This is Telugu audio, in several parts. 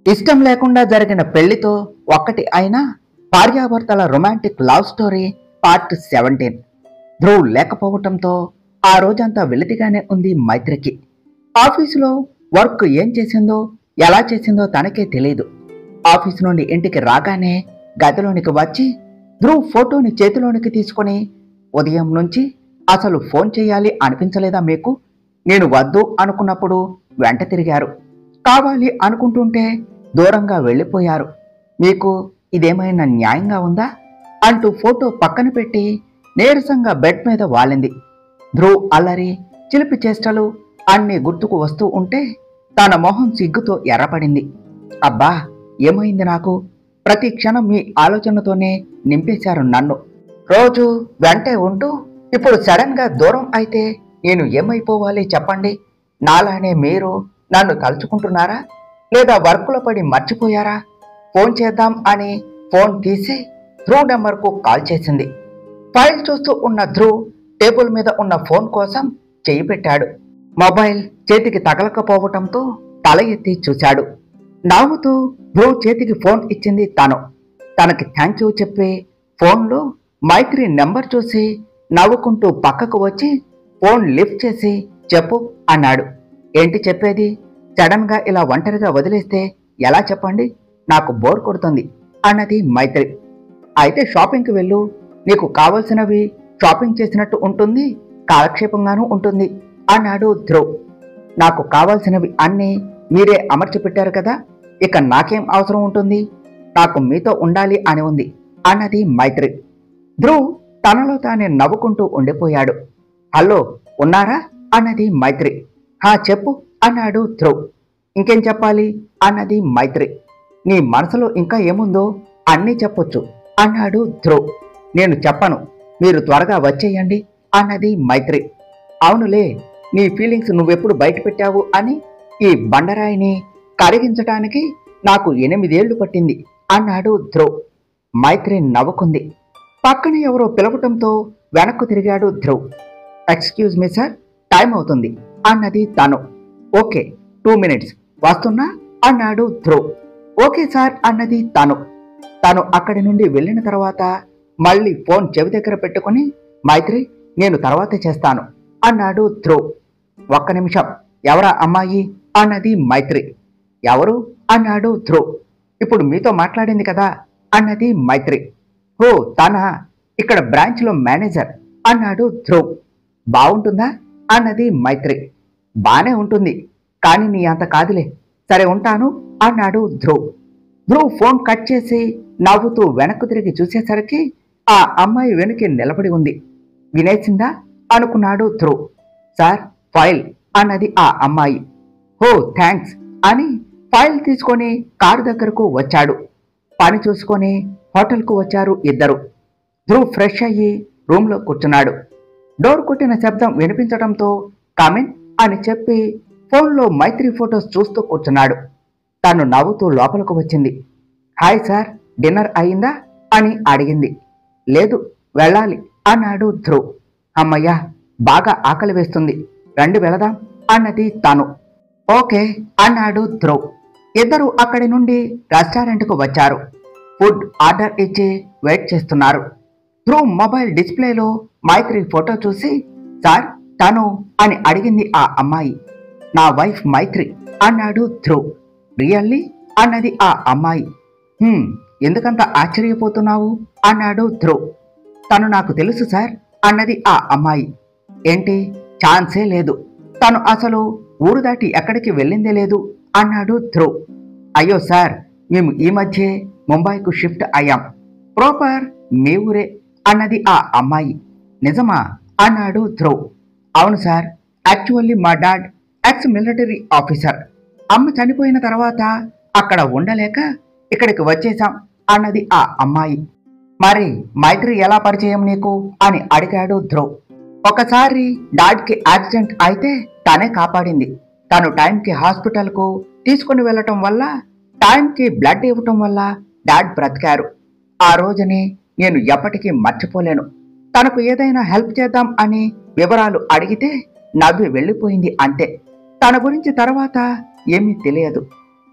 ఇష్టం లేకుండా జరిగిన పెళ్లితో ఒక్కటి అయినా భార్యాభర్తల romantic love story part seventeen Dhruv లేకపోవటంతో ఆ రోజంతా వెలితిగానే ఉంది మైత్రికి ఆఫీసులో వర్క్ ఏం చేసిందో ఎలా చేసిందో తనకే తెలియదు ఆఫీస్ నుండి ఇంటికి రాగానే గదిలోనికి వచ్చి ధ్రువ్ ఫోటోని చేతిలోనికి తీసుకొని ఉదయం నుంచి అసలు ఫోన్ చేయాలి అనిపించలేదా మీకు నేను వద్దు అనుకున్నప్పుడు వెంట తిరిగారు కావాలి అనుకుంటుంటే దూరంగా వెళ్ళిపోయారు మీకు ఇదేమైనా న్యాయంగా ఉందా అంటూ ఫోటో పక్కన పెట్టి నీరసంగా బెడ్ మీద వాలింది ధ్రువ్ అల్లరి చిలిపి చేష్టలు అన్నీ గుర్తుకు వస్తూ ఉంటే తన మొహం సిగ్గుతో ఎర్రపడింది అబ్బా ఏమైంది నాకు ప్రతి క్షణం మీ ఆలోచనతోనే నింపేశారు నన్ను రోజు వెంటే ఉంటూ ఇప్పుడు సడన్ గా దూరం అయితే నేను ఏమైపోవాలి చెప్పండి నాలానే మీరు నన్ను తలుచుకుంటున్నారా లేదా వర్కులో పడి మర్చిపోయారా ఫోన్ చేద్దాం అని ఫోన్ తీసి ధ్రువ్ నెంబర్కు కాల్ చేసింది ఫైల్ చూస్తూ ఉన్న ధ్రువ్ టేబుల్ మీద ఉన్న ఫోన్ కోసం చెయ్యి పెట్టాడు మొబైల్ చేతికి తగలకపోవటంతో తల ఎత్తి చూశాడు నవ్వుతూ ధ్రువ్ చేతికి ఫోన్ ఇచ్చింది తను తనకి థ్యాంక్ యూ చెప్పి ఫోన్లో మైత్రి నెంబర్ చూసి నవ్వుకుంటూ పక్కకు వచ్చి ఫోన్ లిఫ్ట్ చేసి చెప్పు అన్నాడు ఏంటి చెప్పేది సడన్ గా ఇలా ఒంటరిగా వదిలేస్తే ఎలా చెప్పండి నాకు బోర్ కొడుతుంది అన్నది మైత్రి అయితే షాపింగ్కి వెళ్ళు నీకు కావలసినవి షాపింగ్ చేసినట్టు ఉంటుంది కాలక్షేపంగానూ ఉంటుంది అన్నాడు ధ్రువ్ నాకు కావాల్సినవి అన్నీ మీరే అమర్చి పెట్టారు కదా ఇక నాకేం అవసరం ఉంటుంది నాకు మీతో ఉండాలి అని ఉంది అన్నది మైత్రి ధ్రువ్ తనలో తానే నవ్వుకుంటూ ఉండిపోయాడు హలో ఉన్నారా అన్నది మైత్రి హా చెప్పు అన్నాడు ధ్రువ్ ఇంకేం చెప్పాలి అన్నది మైత్రి నీ మనసులో ఇంకా ఏముందో అన్నీ చెప్పొచ్చు అన్నాడు ధ్రువ్ నేను చెప్పను మీరు త్వరగా వచ్చేయండి అన్నది మైత్రి అవునులే నీ ఫీలింగ్స్ నువ్వెప్పుడు బయట పెట్టావు అని ఈ బండరాయిని కరిగించటానికి నాకు ఎనిమిదేళ్లు పట్టింది అన్నాడు ధ్రువ్ మైత్రి నవ్వుకుంది పక్కన ఎవరో పిలవటంతో వెనక్కు తిరిగాడు Dhruv excuse me sir time అవుతుంది అన్నది తను ఓకే టూ మినిట్స్ వస్తున్నా అన్నాడు ధ్రువ్ ఓకే సార్ అన్నది తను తను అక్కడి నుండి వెళ్ళిన తర్వాత మళ్ళీ ఫోన్ చెవి దగ్గర పెట్టుకుని మైత్రి నేను తర్వాత చేస్తాను అన్నాడు ధ్రువ్ ఒక్క నిమిషం ఎవరా అమ్మాయి అన్నది మైత్రి ఎవరు అన్నాడు ధ్రువ్ ఇప్పుడు మీతో మాట్లాడింది కదా అన్నది మైత్రి ఓ తన ఇక్కడ బ్రాంచ్లో మేనేజర్ అన్నాడు ధ్రువ్ బాగుంటుందా అన్నది మైత్రి బానే ఉంటుంది కానీ నీ అంత కాదులే సరే ఉంటాను అన్నాడు ధ్రువ్ ధ్రువ్ ఫోన్ కట్ చేసి నవ్వుతూ వెనక్కు తిరిగి చూసేసరికి ఆ అమ్మాయి వెనుక నిలబడి ఉంది వినేసిందా అనుకున్నాడు ధ్రువ్ సార్ ఫైల్ అన్నది ఆ అమ్మాయి హో థ్యాంక్స్ అని ఫైల్ తీసుకొని కారు దగ్గరకు వచ్చాడు పని చూసుకొని హోటల్కు వచ్చారు ఇద్దరు ధ్రువ్ ఫ్రెష్ అయ్యి రూమ్లో కూర్చున్నాడు డోర్ కొట్టిన శబ్దం వినిపించడంతో కమిన్ అని చెప్పి ఫోన్లో మైత్రి ఫొటోస్ చూస్తూ కూర్చున్నాడు తను నవ్వుతూ లోపలకు వచ్చింది హాయ్ సార్ డిన్నర్ అయిందా అని అడిగింది లేదు వెళ్ళాలి అన్నాడు ధ్రువ్ అమ్మయ్యా బాగా ఆకలి వేస్తుంది రండి వెళదాం అన్నది తను ఓకే అన్నాడు ధ్రువ్ ఇద్దరు అక్కడి నుండి రెస్టారెంట్కు వచ్చారు ఫుడ్ ఆర్డర్ ఇచ్చి వెయిట్ చేస్తున్నారు ధ్రువ్ మొబైల్ డిస్ప్లేలో మైత్రి ఫోటో చూసి సార్ తను అని అడిగింది ఆ అమ్మాయి నా వైఫ్ మైత్రి అన్నాడు ధ్రువ్ రియల్లీ అన్నది ఆ అమ్మాయి "హ్మ్, ఎందుకంత ఆశ్చర్యపోతున్నావు అన్నాడు ధ్రువ్ తను నాకు తెలుసు సార్ అన్నది ఆ అమ్మాయి ఏంటి ఛాన్సే లేదు తను అసలు ఊరు దాటి ఎక్కడికి వెళ్ళిందే లేదు అన్నాడు ధ్రువ్ అయ్యో సార్ మేము ఈ మధ్యే ముంబైకు షిఫ్ట్ అయ్యాం ప్రాపర్ మీ ఊరే అన్నది ఆ అమ్మాయి నిజమా అన్నాడు ధ్రువ్ అవును సార్ యాక్చువల్లీ మా డాడ్ ఎక్స్ మిలిటరీ ఆఫీసర్ అమ్మ చనిపోయిన తర్వాత అక్కడ ఉండలేక ఇక్కడికి వచ్చేసాం అన్నది ఆ అమ్మాయి మరి మైత్రి ఎలా పరిచయం నీకు అని అడిగాడు ధ్రువ్ ఒకసారి డాడ్కి యాక్సిడెంట్ అయితే తనే కాపాడింది తను టైంకి హాస్పిటల్కు తీసుకుని వెళ్ళటం వల్ల టైంకి బ్లడ్ ఇవ్వటం వల్ల డాడ్ బ్రతికారు ఆ రోజుని నేను ఎప్పటికీ మర్చిపోలేను తనకు ఏదైనా హెల్ప్ చేద్దాం అని వివరాలు అడిగితే నవ్వి వెళ్ళిపోయింది అంతే తన గురించి తర్వాత ఏమీ తెలియదు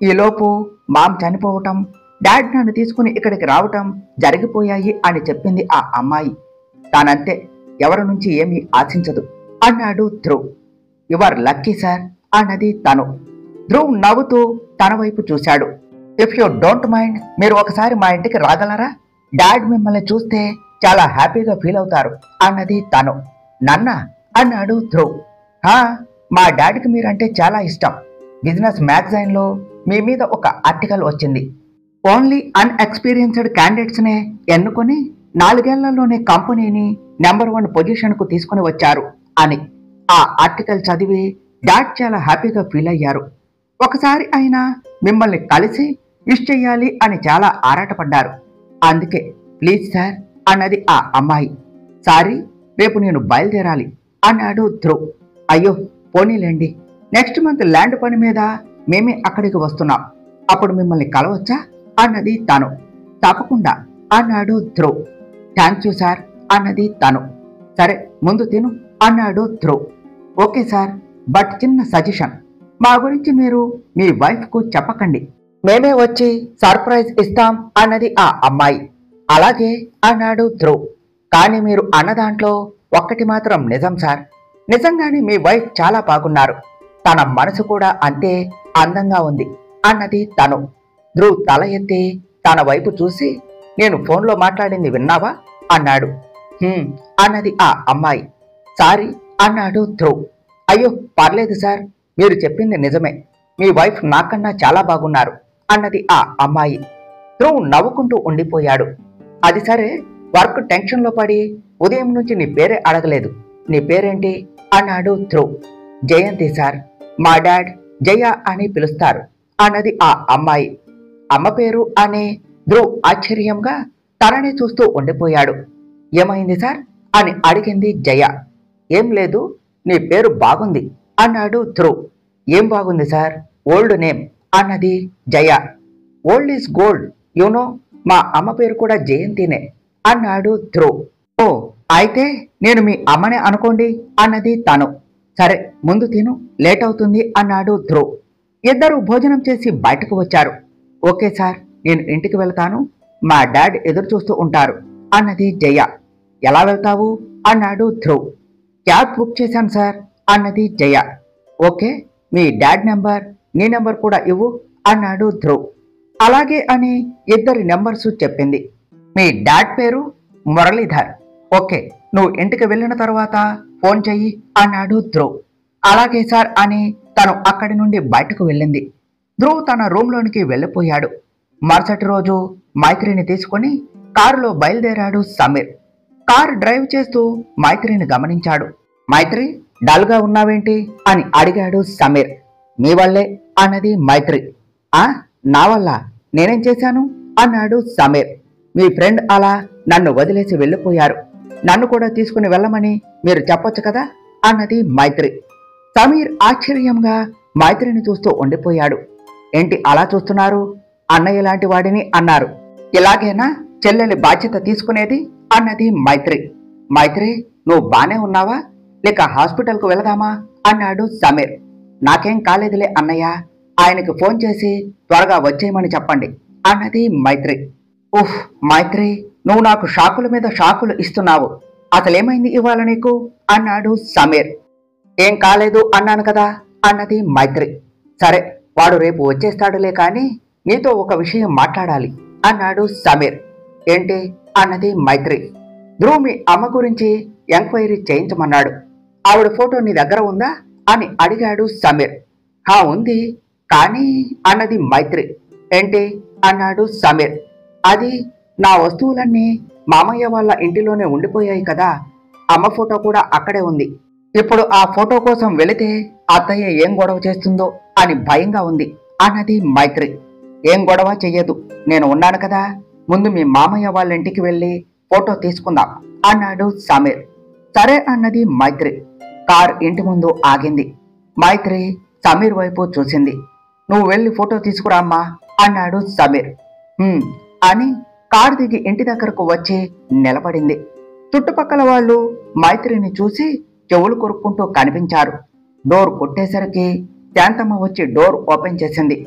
ఈలోపు మామ్ చనిపోవటం డాడ్ నన్ను తీసుకుని ఇక్కడికి రావటం జరిగిపోయాయి అని చెప్పింది ఆ అమ్మాయి తానంతే ఎవరి నుంచి ఏమీ ఆశించదు అన్నాడు ధ్రువ్ యువర్ లక్కీ సార్ అన్నది తను ధ్రువ్ నవ్వుతూ తన వైపు చూశాడు ఇఫ్ యూ డోంట్ మైండ్ మీరు ఒకసారి మా ఇంటికి రాగలరా డాడ్ మిమ్మల్ని చూస్తే చాలా హ్యాపీగా ఫీల్ అవుతారు అన్నది తను నన్న అన్నాడు ధ్రువ్ హా మా డాడీకి మీరంటే చాలా ఇష్టం బిజినెస్ మ్యాగజైన్లో మీ మీద ఒక ఆర్టికల్ వచ్చింది ఓన్లీ అన్ఎక్స్పీరియన్స్డ్ క్యాండిడేట్స్నే ఎన్నుకొని నాలుగేళ్లలోనే కంపెనీని నెంబర్ వన్ పొజిషన్కు తీసుకుని వచ్చారు అని ఆ ఆర్టికల్ చదివి డాడ్ చాలా హ్యాపీగా ఫీల్ అయ్యారు ఒకసారి అయినా మిమ్మల్ని కలిసి విష్ చెయ్యాలి అని చాలా ఆరాటపడ్డారు అందుకే ప్లీజ్ సార్ అన్నది ఆ అమ్మాయి సారీ రేపు నేను బయలుదేరాలి అన్నాడు ధ్రువ్ అయ్యో పోనీలేండి నెక్స్ట్ మంత్ ల్యాండ్ పని మీద మేమే అక్కడికి వస్తున్నాం అప్పుడు మిమ్మల్ని కలవచ్చా అన్నది తను తప్పకుండా అన్నాడు ధ్రువ్ థ్యాంక్ యూ సార్ అన్నది తను సరే ముందు తిను అన్నాడు ధ్రువ్ ఓకే సార్ బట్ చిన్న సజెషన్ మా గురించి మీరు మీ వైఫ్కు చెప్పకండి మేమే వచ్చి సర్ప్రైజ్ ఇస్తాం అన్నది ఆ అమ్మాయి అలాగే అన్నాడు ధ్రువ్ కానీ మీరు అన్న దాంట్లో ఒక్కటి మాత్రం నిజం సార్ నిజంగానే మీ వైఫ్ చాలా బాగున్నారు తన మనసు కూడా అంతే అందంగా ఉంది అన్నది తను ధ్రువ్ తల ఎత్తి తన వైపు చూసి నేను ఫోన్లో మాట్లాడింది విన్నావా అన్నాడు "హ్మ్" అన్నది ఆ అమ్మాయి సారీ అన్నాడు ధ్రువ్ అయ్యో పర్లేదు సార్ మీరు చెప్పింది నిజమే మీ వైఫ్ నాకన్నా చాలా బాగున్నారు అన్నది ఆ అమ్మాయి ధ్రువ్ నవ్వుకుంటూ ఉండిపోయాడు అది సరే వర్క్ టెన్షన్లో పడి ఉదయం నుంచి నీ పేరే అడగలేదు నీ పేరేంటి అన్నాడు ధ్రువ్ జయంతి సార్ మా డాడ్ జయ అని పిలుస్తారు అన్నది ఆ అమ్మాయి అమ్మ పేరు అని ధ్రువ్ ఆశ్చర్యంగా తనని చూస్తూ ఉండిపోయాడు ఏమైంది సార్ అని అడిగింది జయ ఏం లేదు నీ పేరు బాగుంది అన్నాడు ధ్రువ్ ఏం బాగుంది సార్ ఓల్డ్ నేమ్ అన్నది Jaya old is gold you know మా అమ్మ పేరు కూడా జయంతినే అన్నాడు ధ్రువ్ ఓ అయితే నేను మీ అమ్మనే అనుకోండి అన్నది తను సరే ముందు తిను లేట్ అవుతుంది అన్నాడు ధ్రువ్ ఇద్దరు భోజనం చేసి బయటకు వచ్చారు ఓకే సార్ నేను ఇంటికి వెళ్తాను మా డాడ్ ఎదురు చూస్తూ ఉంటారు అన్నది జయ ఎలా వెళ్తావు అన్నాడు ధ్రువ్ క్యాబ్ బుక్ చేశాను సార్ అన్నది జయ ఓకే మీ డాడ్ నెంబర్ నీ నెంబర్ కూడా ఇవ్వు అన్నాడు ధ్రువ్ అలాగే అని ఇద్దరి నెంబర్స్ చెప్పింది మీ డాడ్ పేరు మురళీధర్ ఓకే నువ్వు ఇంటికి వెళ్ళిన తర్వాత ఫోన్ చెయ్యి అన్నాడు ధ్రువ్ అలాగే సార్ అని తను అక్కడి నుండి బయటకు వెళ్ళింది ధ్రువ్ తన రూమ్లోనికి వెళ్ళిపోయాడు మరుసటి రోజు మైత్రిని తీసుకొని కారులో బయలుదేరాడు సమీర్ కారు డ్రైవ్ చేస్తూ మైత్రిని గమనించాడు మైత్రి డల్గా ఉన్నావేంటి అని అడిగాడు సమీర్ మీ వల్లే అన్నది మైత్రి ఆ నా వల్ల నేనేం చేశాను అన్నాడు సమీర్ మీ ఫ్రెండ్ అలా నన్ను వదిలేసి వెళ్ళిపోయారు నన్ను కూడా తీసుకుని వెళ్ళమని మీరు చెప్పొచ్చు కదా అన్నది మైత్రి సమీర్ ఆశ్చర్యంగా మైత్రిని చూస్తూ ఉండిపోయాడు ఏంటి అలా చూస్తున్నారు అన్నయ్య లాంటి వాడిని అన్నారు ఇలాగేనా చెల్లెలి బాధ్యత తీసుకునేది అన్నది మైత్రి మైత్రి నువ్వు బానే ఉన్నావా లేక హాస్పిటల్కు వెళదామా అన్నాడు సమీర్ నాకేం కాలేదులే అన్నయ్య ఆయనకి ఫోన్ చేసి త్వరగా వచ్చేయమని చెప్పండి అన్నది మైత్రి ఉఫ్ మైత్రి నువ్వు నాకు షాకుల మీద షాకులు ఇస్తున్నావు అసలేమైంది ఇవాళ నీకు అన్నాడు సమీర్ ఏం కాలేదు అన్నాను కదా అన్నది మైత్రి సరే వాడు రేపు వచ్చేస్తాడులే కానీ నీతో ఒక విషయం మాట్లాడాలి అన్నాడు సమీర్ ఏంటి అన్నది మైత్రి ధ్రువ్ మీ అమ్మ గురించి ఎంక్వైరీ చేయించమన్నాడు ఆవిడ ఫోటో నీ దగ్గర ఉందా అని అడిగాడు సమీర్ హా ఉంది కానీ అన్నది మైత్రి ఏంటి అన్నాడు సమీర్ అది నా వస్తువులన్నీ మామయ్య వాళ్ళ ఇంటిలోనే ఉండిపోయాయి కదా అమ్మ ఫోటో కూడా అక్కడే ఉంది ఇప్పుడు ఆ ఫోటో కోసం వెళితే అత్తయ్య ఏం గొడవ చేస్తుందో అని భయంగా ఉంది అన్నది మైత్రి ఏం గొడవ చెయ్యదు నేను ఉన్నాను కదా ముందు మీ మామయ్య వాళ్ళ ఇంటికి వెళ్ళి ఫోటో తీసుకుందాం అన్నాడు సమీర్ సరే అన్నది మైత్రి కార్ ఇంటి ముందు ఆగింది మైత్రి సమీర్ వైపు చూసింది నువ్వు వెళ్ళి ఫోటో తీసుకురామ్మా అన్నాడు సమీర్ "హ్మ్" అని కారు దిగి ఇంటి దగ్గరకు వచ్చి నిలబడింది చుట్టుపక్కల వాళ్ళు మైత్రిని చూసి చెవులు కొరుక్కుంటూ కనిపించారు డోర్ కొట్టేసరికి శాంతమ్మ వచ్చి డోర్ ఓపెన్ చేసింది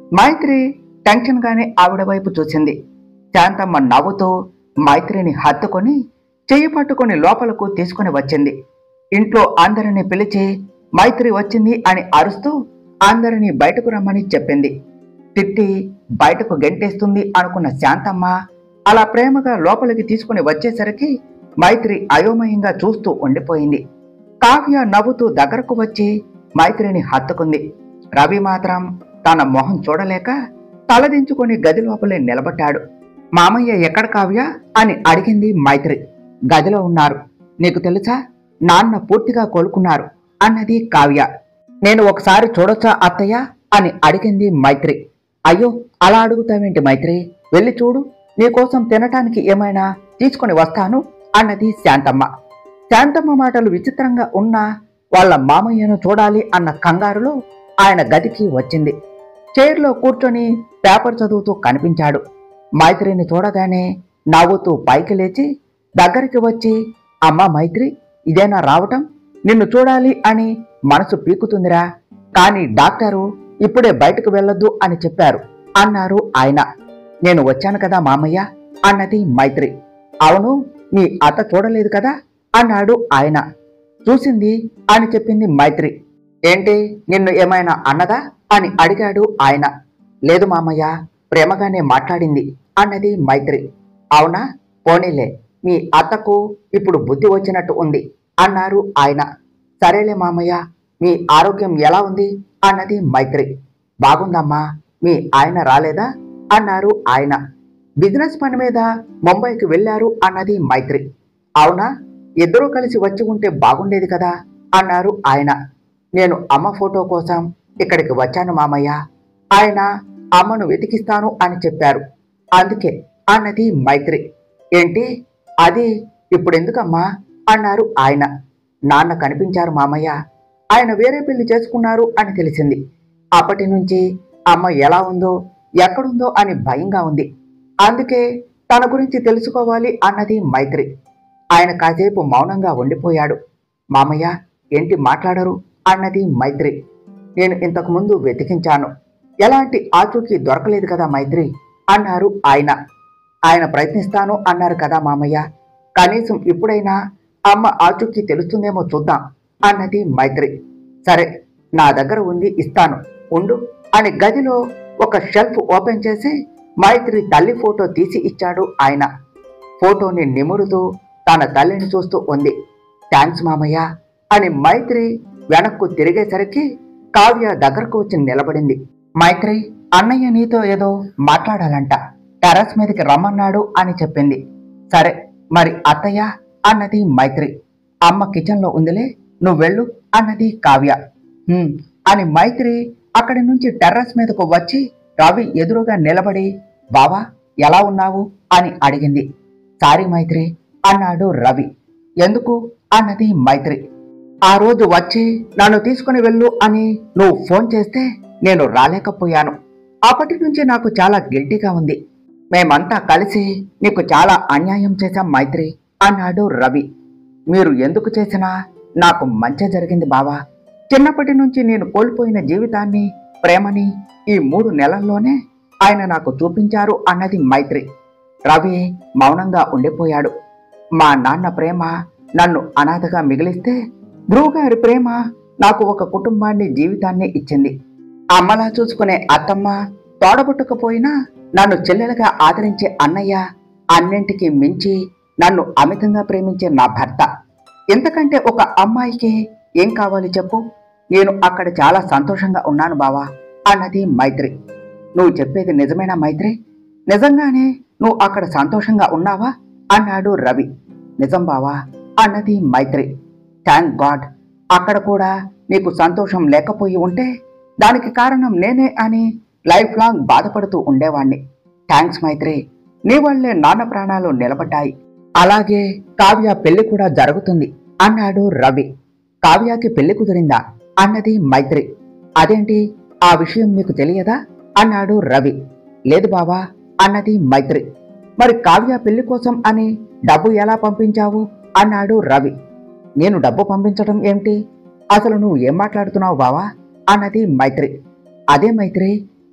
మైత్రి టెన్షన్ గానే ఆవిడ వైపు చూసింది శాంతమ్మ నవ్వుతూ మైత్రిని హత్తుకొని చెయ్యి పట్టుకొని లోపలకు తీసుకుని వచ్చింది ఇంట్లో అందరిని పిలిచి మైత్రి వచ్చింది అని అరుస్తూ అందరినీ బయటకు రమ్మని చెప్పింది తిట్టి బయటకు గెంటేస్తుంది అనుకున్న శాంతమ్మ అలా ప్రేమగా లోపలికి తీసుకుని వచ్చేసరికి మైత్రి అయోమయంగా చూస్తూ ఉండిపోయింది కావ్య నవ్వుతూ దగ్గరకు వచ్చి మైత్రిని హత్తుకుంది రవి మాత్రం తన మొహం చూడలేక తలదించుకొని గది లోపలే నిలబడ్డాడు మామయ్య ఎక్కడ కావ్య అని అడిగింది మైత్రి గదిలో ఉన్నారు నీకు తెలుసా నాన్న పూర్తిగా కోలుకున్నారు అన్నది కావ్య నేను ఒకసారి చూడొచ్చా అత్తయ్య అని అడిగింది మైత్రి అయ్యో అలా అడుగుతావేంటి మైత్రి వెళ్ళి చూడు నీకోసం తినటానికి ఏమైనా తీసుకొని వస్తాను అన్నది శాంతమ్మ శాంతమ్మ మాటలు విచిత్రంగా ఉన్నా వాళ్ళ మామయ్యను చూడాలి అన్న కంగారులో ఆయన గదికి వచ్చింది చైర్లో కూర్చొని పేపర్ చదువుతూ కనిపించాడు మైత్రిని చూడగానే నవ్వుతూ పైకి లేచి దగ్గరికి వచ్చి అమ్మా మైత్రి ఇదేనా రావటం నిన్ను చూడాలి అని మనసు పీకుతుందిరా కానీ డాక్టరు ఇప్పుడే బయటకు వెళ్ళొద్దు అని చెప్పారు అన్నారు ఆయన నేను వచ్చాను కదా మామయ్య అన్నది మైత్రి అవును మీ అత్త చూడలేదు కదా అన్నాడు ఆయన చూసింది అని చెప్పింది మైత్రి ఏంటి నిన్ను ఏమైనా అన్నదా అని అడిగాడు ఆయన లేదు మామయ్య ప్రేమగానే మాట్లాడింది అన్నది మైత్రి అవునా పోనీలే మీ అత్తకు ఇప్పుడు బుద్ధి వచ్చినట్టు ఉంది అన్నారు ఆయన సరేలే మామయ్య మీ ఆరోగ్యం ఎలా ఉంది అన్నది మైత్రి బాగుందమ్మా మీ ఆయన రాలేదా అన్నారు ఆయన బిజినెస్ పని మీద ముంబైకి వెళ్ళారు అన్నది మైత్రి అవునా ఇద్దరూ కలిసి వచ్చి ఉంటే బాగుండేది కదా అన్నారు ఆయన నేను అమ్మ ఫోటో కోసం ఇక్కడికి వచ్చాను మామయ్య ఆయన అమ్మను వెతికిస్తాను అని చెప్పారు అందుకే అన్నది మైత్రి ఏంటి అది ఇప్పుడెందుకమ్మా అన్నారు ఆయన నాన్న కనిపించారు మామయ్య ఆయన వేరే పెళ్లి చేసుకున్నారు అని తెలిసింది అప్పటి నుంచి అమ్మ ఎలా ఉందో ఎక్కడుందో అని భయంగా ఉంది అందుకే తన గురించి తెలుసుకోవాలి అన్నది మైత్రి ఆయన కాసేపు మౌనంగా ఉండిపోయాడు మామయ్య ఏంటి మాట్లాడరు అన్నది మైత్రి నేను ఇంతకు ముందు వెతికించాను ఎలాంటి ఆచూకీ దొరకలేదు కదా మైత్రి అన్నారు ఆయన ఆయన ప్రయత్నిస్తాను అన్నారు కదా మామయ్య కనీసం ఇప్పుడైనా అమ్మ ఆచూకీ తెలుస్తుందేమో చూద్దాం అన్నది మైత్రి సరే నా దగ్గర ఉంది ఇస్తాను ఉండు అని గదిలో ఒక షెల్ఫ్ ఓపెన్ చేసి మైత్రి తల్లి ఫోటో తీసి ఇచ్చాడు ఆయన ఫోటోని నిమురుతూ తన తల్లిని చూస్తూ ఉంది థ్యాంక్స్ మామయ్య అని మైత్రి వెనక్కు తిరిగేసరికి కావ్య దగ్గరకు వచ్చి నిలబడింది మైత్రి అన్నయ్య నీతో ఏదో మాట్లాడాలంట టెర్రస్ మీదకి రమ్మన్నాడు అని చెప్పింది సరే మరి అత్తయ్య అన్నది మైత్రి అమ్మ కిచెన్లో ఉందిలే నువ్వు వెళ్ళు అన్నది కావ్య "హ్మ్" అని మైత్రి అక్కడి నుంచి టెర్రస్ మీదకు వచ్చి రవి ఎదురుగా నిలబడి బావా ఎలా ఉన్నావు అని అడిగింది సారీ మైత్రి అన్నాడు రవి ఎందుకు అన్నది మైత్రి ఆ రోజు వచ్చి నన్ను తీసుకుని వెళ్ళు అని నువ్వు ఫోన్ చేస్తే నేను రాలేకపోయాను అప్పటి నుంచి నాకు చాలా గిల్టీగా ఉంది మేమంతా కలిసి నీకు చాలా అన్యాయం చేశాం మైత్రి అన్నాడు రవి మీరు ఎందుకు చేసినా నాకు మంచి జరిగింది బావా చిన్నప్పటి నుంచి నేను కోల్పోయిన జీవితాన్ని ప్రేమని ఈ మూడు నెలల్లోనే ఆయన నాకు చూపించారు అన్నది మైత్రి రవి మౌనంగా ఉండిపోయాడు మా నాన్న ప్రేమ నన్ను అనాథగా మిగిలిస్తే ధ్రువ్ గారి ప్రేమ నాకు ఒక కుటుంబాన్ని జీవితాన్ని ఇచ్చింది అమ్మలా చూసుకునే అత్తమ్మ తోడబుట్టకపోయినా నన్ను చెల్లెలుగా ఆదరించే అన్నయ్య అన్నింటికి మించి నన్ను అమితంగా ప్రేమించే నా భర్త ఎంతకంటే ఒక అమ్మాయికి ఏం కావాలి చెప్పు నేను అక్కడ చాలా సంతోషంగా ఉన్నాను బావా అన్నది మైత్రి నువ్వు చెప్పేది నిజమేనా మైత్రి నిజంగానే నువ్వు అక్కడ సంతోషంగా ఉన్నావా అన్నాడు రవి నిజం బావా అన్నది మైత్రి థ్యాంక్ గాడ్ అక్కడ కూడా నీకు సంతోషం లేకపోయి ఉంటే దానికి కారణం నేనే అని లైఫ్ లాంగ్ బాధపడుతూ ఉండేవాణ్ణి థ్యాంక్స్ మైత్రి నీ వల్లే నాన్న ప్రాణాలు నిలబడ్డాయి అలాగే కావ్య పెళ్లి కూడా జరుగుతుంది అన్నాడు రవి కావ్యకి పెళ్లి కుదిరిందా అన్నది మైత్రి అదేంటి ఆ విషయం నీకు తెలియదా అన్నాడు రవి లేదు బావా అన్నది మైత్రి మరి కావ్య పెళ్లి కోసం అని డబ్బు ఎలా పంపించావు అన్నాడు రవి నేను డబ్బు పంపించడం ఏమిటి అసలు నువ్వు ఏం మాట్లాడుతున్నావు బావా అన్నది మైత్రి అదే మైత్రి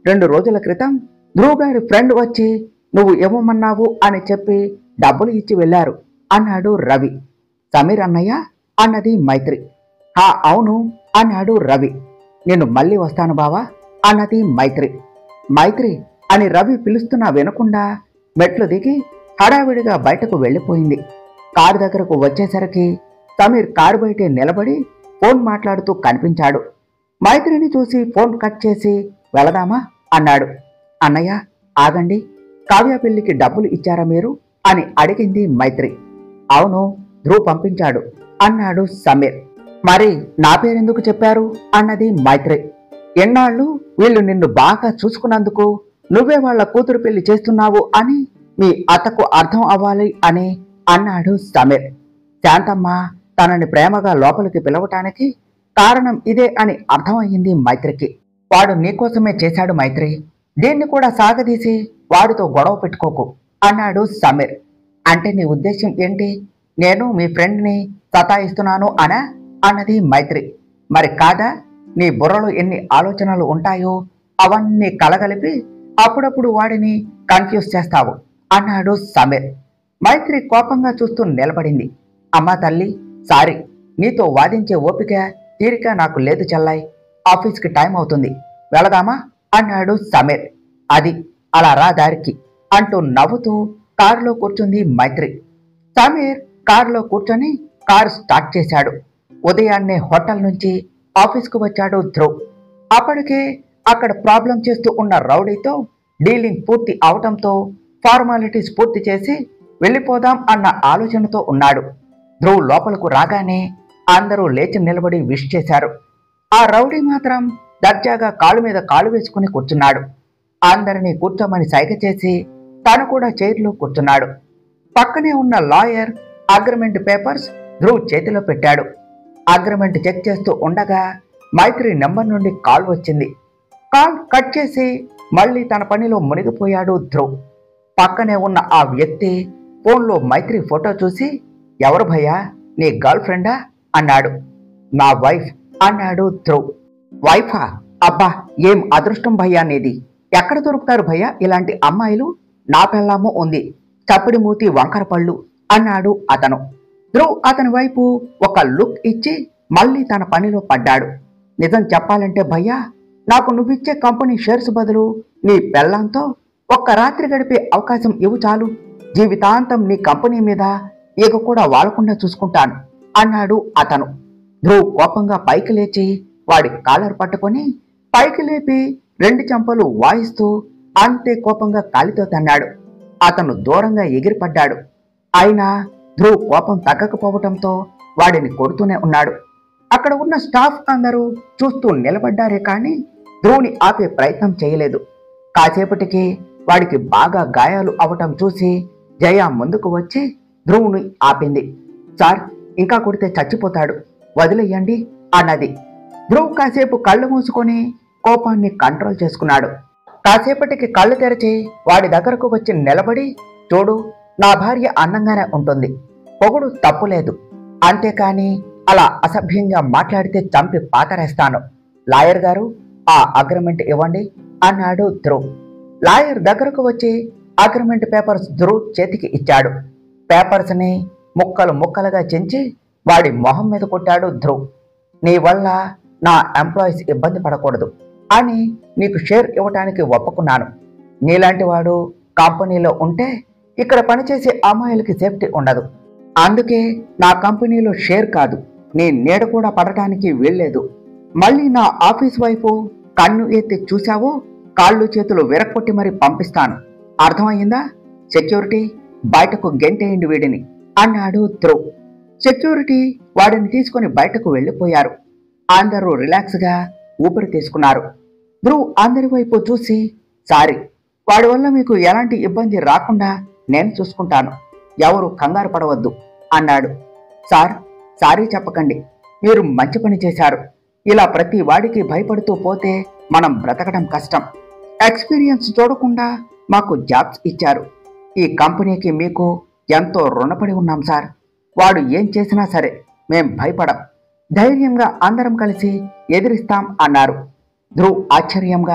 రెండు రోజుల క్రితం ధ్రువ్ గారి ఫ్రెండ్ వచ్చి నువ్వు ఇవ్వమన్నావు అని చెప్పి డబ్బులు ఇచ్చి వెళ్ళారు అన్నాడు రవి సమీర్ అన్నయ్య అన్నది మైత్రి హా అవును అన్నాడు రవి నేను మళ్ళీ వస్తాను బావా అన్నది మైత్రి మైత్రి అని రవి పిలుస్తున్నా వినకుండా మెట్లు దిగి హడావిడిగా బయటకు వెళ్ళిపోయింది కారు దగ్గరకు వచ్చేసరికి సమీర్ కారు బయటే నిలబడి ఫోన్ మాట్లాడుతూ కనిపించాడు మైత్రిని చూసి ఫోన్ కట్ చేసి వెళదామా అన్నాడు అన్నయ్య ఆగండి కావ్య పెళ్లికి డబ్బులు ఇచ్చారా మీరు అని అడిగింది మైత్రి అవును ధ్రువ్ పంపించాడు అన్నాడు సమీర్ మరి నా పేరెందుకు చెప్పారు అన్నది మైత్రి ఎన్నాళ్ళు వీళ్ళు నిన్ను బాగా చూసుకున్నందుకు నువ్వే వాళ్ళ కూతురు పెళ్లి చేస్తున్నావు అని మీ అత్తకు అర్థం అవ్వాలి అని అన్నాడు సమీర్ శాంతమ్మ తనని ప్రేమగా లోపలికి పిలవటానికి కారణం ఇదే అని అర్థమయ్యింది మైత్రికి వాడు నీకోసమే చేశాడు మైత్రి దీన్ని కూడా సాగదీసి వాడితో గొడవ పెట్టుకోకు అన్నాడు సమీర్ అంటే నీ ఉద్దేశం ఏంటి నేను మీ ఫ్రెండ్ని సతాయిస్తున్నాను అనా అన్నది మైత్రి మరి కాదా నీ బుర్రలో ఎన్ని ఆలోచనలు ఉంటాయో అవన్నీ కలగలిపి అప్పుడప్పుడు వాడిని కన్ఫ్యూజ్ చేస్తావు అన్నాడు సమీర్ మైత్రి కోపంగా చూస్తూ నిలబడింది అమ్మా తల్లి సారీ నీతో వాదించే ఓపిక తీరిక నాకు లేదు చెల్లాయి ఆఫీస్కి టైం అవుతుంది వెళదామా అన్నాడు సమీర్ అది అలా రా దారికి అంటూ నవ్వుతూ కారులో కూర్చుంది మైత్రి సమీర్ కారులో కూర్చొని కారు స్టార్ట్ చేశాడు ఉదయాన్నే హోటల్ నుంచి ఆఫీస్కు వచ్చాడు ధ్రువ్ అప్పటికే అక్కడ ప్రాబ్లం చేస్తూ ఉన్న రౌడీతో డీలింగ్ పూర్తి అవటంతో ఫార్మాలిటీస్ పూర్తి చేసి వెళ్ళిపోదాం అన్న ఆలోచనతో ఉన్నాడు ధ్రువ్ లోపలకు రాగానే అందరూ లేచి నిలబడి విష్ చేశారు ఆ రౌడీ మాత్రం దర్జాగా కాలు మీద కాలు వేసుకుని కూర్చున్నాడు అందరినీ కూర్చోమని సైగ చేసి తాను కూడా చైర్లో కూర్చున్నాడు పక్కనే ఉన్న లాయర్ అగ్రిమెంట్ పేపర్స్ ధ్రువ్ చేతిలో పెట్టాడు అగ్రిమెంట్ చెక్ చేస్తూ ఉండగా మైత్రి నెంబర్ నుండి కాల్ వచ్చింది కాల్ కట్ చేసి మళ్ళీ తన పనిలో మునిగిపోయాడు ధ్రువ్ పక్కనే ఉన్న ఆ వ్యక్తి ఫోన్లో మైత్రి ఫోటో చూసి ఎవరు భయ్యా నీ గర్ల్ ఫ్రెండా అన్నాడు నా వైఫ్ అన్నాడు ధ్రువ్ వైఫా అబ్బా ఏం అదృష్టం భయ్యా నీది ఎక్కడ దొరుకుతారు భయ్యా ఇలాంటి అమ్మాయిలు నా పెళ్ళాము ఉంది చప్పడి మూతి వంకర పళ్ళు అన్నాడు అతను ధ్రువ్ అతని వైపు ఒక లుక్ ఇచ్చి మళ్ళీ తన పనిలో పడ్డాడు నిజం చెప్పాలంటే భయ్యా నాకు నువ్విచ్చే కంపెనీ షేర్స్ బదులు నీ పెళ్ళంతో ఒక్క రాత్రి గడిపే అవకాశం ఇవ్వు చాలు జీవితాంతం నీ కంపెనీ మీద ఇక కూడా వాలకుండా చూసుకుంటాను అన్నాడు అతను ధ్రువ్ కోపంగా పైకి లేచి వాడి కాలర్ పట్టుకొని పైకి లేపి రెండు చెంపలు వాయిస్తూ అంతే కోపంగా కాలితో తన్నాడు అతను దూరంగా ఎగిరిపడ్డాడు అయినా ధ్రువ్ కోపం తగ్గకపోవటంతో వాడిని కొడుతూనే ఉన్నాడు అక్కడ ఉన్న స్టాఫ్ అందరూ చూస్తూ నిలబడ్డారే కానీ ధ్రువుని ఆపే ప్రయత్నం చేయలేదు కాసేపటికి వాడికి బాగా గాయాలు అవటం చూసి జయ ముందుకు వచ్చి ధ్రువుని ఆపింది సార్ ఇంకా కొడితే చచ్చిపోతాడు వదిలేయండి అన్నది ధ్రువ్ కాసేపు కళ్ళు మూసుకొని కోపాన్ని కంట్రోల్ చేసుకున్నాడు కాసేపటికి కళ్ళు తెరిచి వాడి దగ్గరకు వచ్చి నిలబడి చూడు నా భార్య అందంగానే ఉంటుంది పొగుడు తప్పులేదు అంతేకాని అలా అసభ్యంగా మాట్లాడితే చంపి పాతరేస్తాను లాయర్ గారు ఆ అగ్రిమెంట్ ఇవ్వండి అన్నాడు ధ్రువ్ లాయర్ దగ్గరకు వచ్చి అగ్రిమెంట్ పేపర్స్ ధ్రువ్ చేతికి ఇచ్చాడు పేపర్స్ని ముక్కలు ముక్కలుగా చించి వాడి మొహం మీద కొట్టాడు ధ్రువ్ నీ వల్ల నా ఎంప్లాయీస్ ఇబ్బంది పడకూడదు అని నీకు షేర్ ఇవ్వటానికి ఒప్పుకున్నాను నీలాంటి వాడు కంపెనీలో ఉంటే ఇక్కడ పనిచేసే అమ్మాయిలకి సేఫ్టీ ఉండదు అందుకే నా కంపెనీలో షేర్ కాదు నీ నీడ కూడా పడటానికి వీల్లేదు మళ్ళీ నా ఆఫీస్ వైపు కన్ను ఎత్తి చూశావో కాళ్ళు చేతులు విరక్కొట్టి మరి పంపిస్తాను అర్థమయ్యిందా సెక్యూరిటీ బయటకు గెంటేయండి వీడిని అన్నాడు ధ్రువ్ సెక్యూరిటీ వాడిని తీసుకొని బయటకు వెళ్ళిపోయారు అందరూ రిలాక్స్గా ఊపిరి తీసుకున్నారు ధ్రువ్ అందరి వైపు చూసి సారీ వాడి వల్ల మీకు ఎలాంటి ఇబ్బంది రాకుండా నేను చూసుకుంటాను ఎవరు కంగారు పడవద్దు అన్నాడు సార్ సారీ చెప్పకండి మీరు మంచి పని చేశారు ఇలా ప్రతి వాడికి భయపడుతూ పోతే మనం బ్రతకడం కష్టం ఎక్స్పీరియన్స్ చూడకుండా మాకు జాబ్స్ ఇచ్చారు ఈ కంపెనీకి మీకు ఎంతో రుణపడి ఉన్నాం సార్ వాడు ఏం చేసినా సరే మేం భయపడం ధైర్యంగా అందరం కలిసి ఎదిరిస్తాం అన్నారు ధ్రువ్ ఆశ్చర్యంగా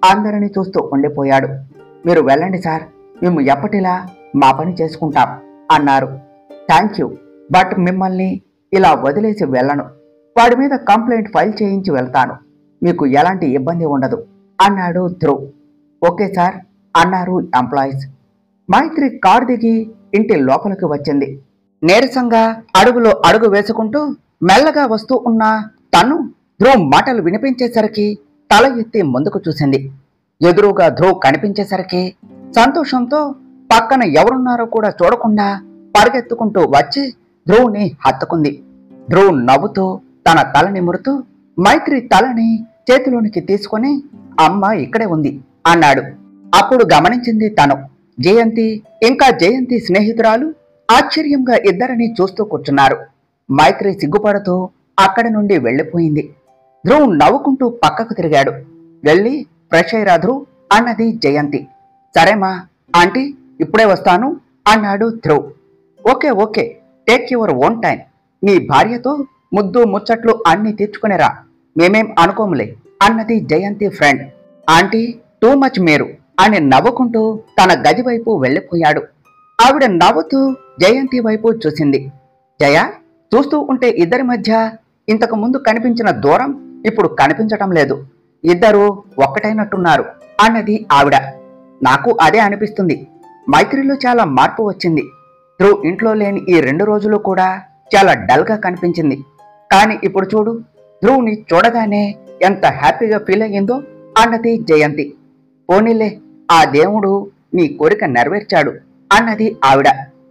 అందరినీ చూస్తూ ఉండిపోయాడు మీరు వెళ్ళండి సార్ మేము ఎప్పటిలా మా పని చేసుకుంటాం అన్నారు థ్యాంక్ యూ బట్ మిమ్మల్ని ఇలా వదిలేసి వెళ్ళను వాడి మీద కంప్లైంట్ ఫైల్ చేయించి వెళ్తాను మీకు ఎలాంటి ఇబ్బంది ఉండదు అన్నాడు ధ్రువ్ ఓకే సార్ అన్నారు ఎంప్లాయీస్ మైత్రి కారు దిగి ఇంటి లోపలికి వచ్చింది నీరసంగా అడుగులో అడుగు వేసుకుంటూ మెల్లగా వస్తూ ఉన్న తను ధ్రువ్ మాటలు వినిపించేసరికి తల ఎత్తి ముందుకు చూసింది ఎదురుగా ధ్రువ్ కనిపించేసరికి సంతోషంతో పక్కన ఎవరున్నారో కూడా చూడకుండా పరిగెత్తుకుంటూ వచ్చి ధ్రువ్ని హత్తుకుంది ధ్రువ్ నవ్వుతూ తన తల నిమురుతూ మైత్రి తలని చేతిలోనికి తీసుకొని అమ్మ ఇక్కడే ఉంది అన్నాడు అప్పుడు గమనించింది తను జయంతి ఇంకా జయంతి స్నేహితురాలు ఆశ్చర్యంగా ఇద్దరిని చూస్తూ కూర్చున్నారు మైత్రి సిగ్గుపడుతూ అక్కడి నుండి వెళ్ళిపోయింది ధ్రువ్ నవ్వుకుంటూ పక్కకు తిరిగాడు వెళ్ళి ఫ్రెష్ అయ్యిరా ధ్రువ్ అన్నది జయంతి సరేమా ఆంటీ ఇప్పుడే వస్తాను అన్నాడు Dhruv okay okay take your own time నీ భార్యతో ముద్దు ముచ్చట్లు అన్ని తీర్చుకునేరా మేమేం అనుకోములే అన్నది Jayanthi friend aunty too much మీరు అని నవ్వుకుంటూ తన గది వైపు వెళ్ళిపోయాడు ఆవిడ నవ్వుతూ జయంతి వైపు చూసింది జయ చూస్తూ ఉంటే ఇద్దరి మధ్య ఇంతకు ముందు కనిపించిన దూరం ఇప్పుడు కనిపించటం లేదు ఇద్దరు ఒక్కటైనట్టున్నారు అన్నది ఆవిడ నాకు అదే అనిపిస్తుంది మైత్రిలో చాలా మార్పు వచ్చింది ధ్రువ్ ఇంట్లో లేని ఈ రెండు రోజులు కూడా చాలా డల్గా కనిపించింది కానీ ఇప్పుడు చూడు ధ్రువ్ని చూడగానే ఎంత హ్యాపీగా ఫీల్ అయ్యిందో అన్నది జయంతి పోనీలే ఆ దేవుడు నీ కోరిక నెరవేర్చాడు అన్నది ఆవిడ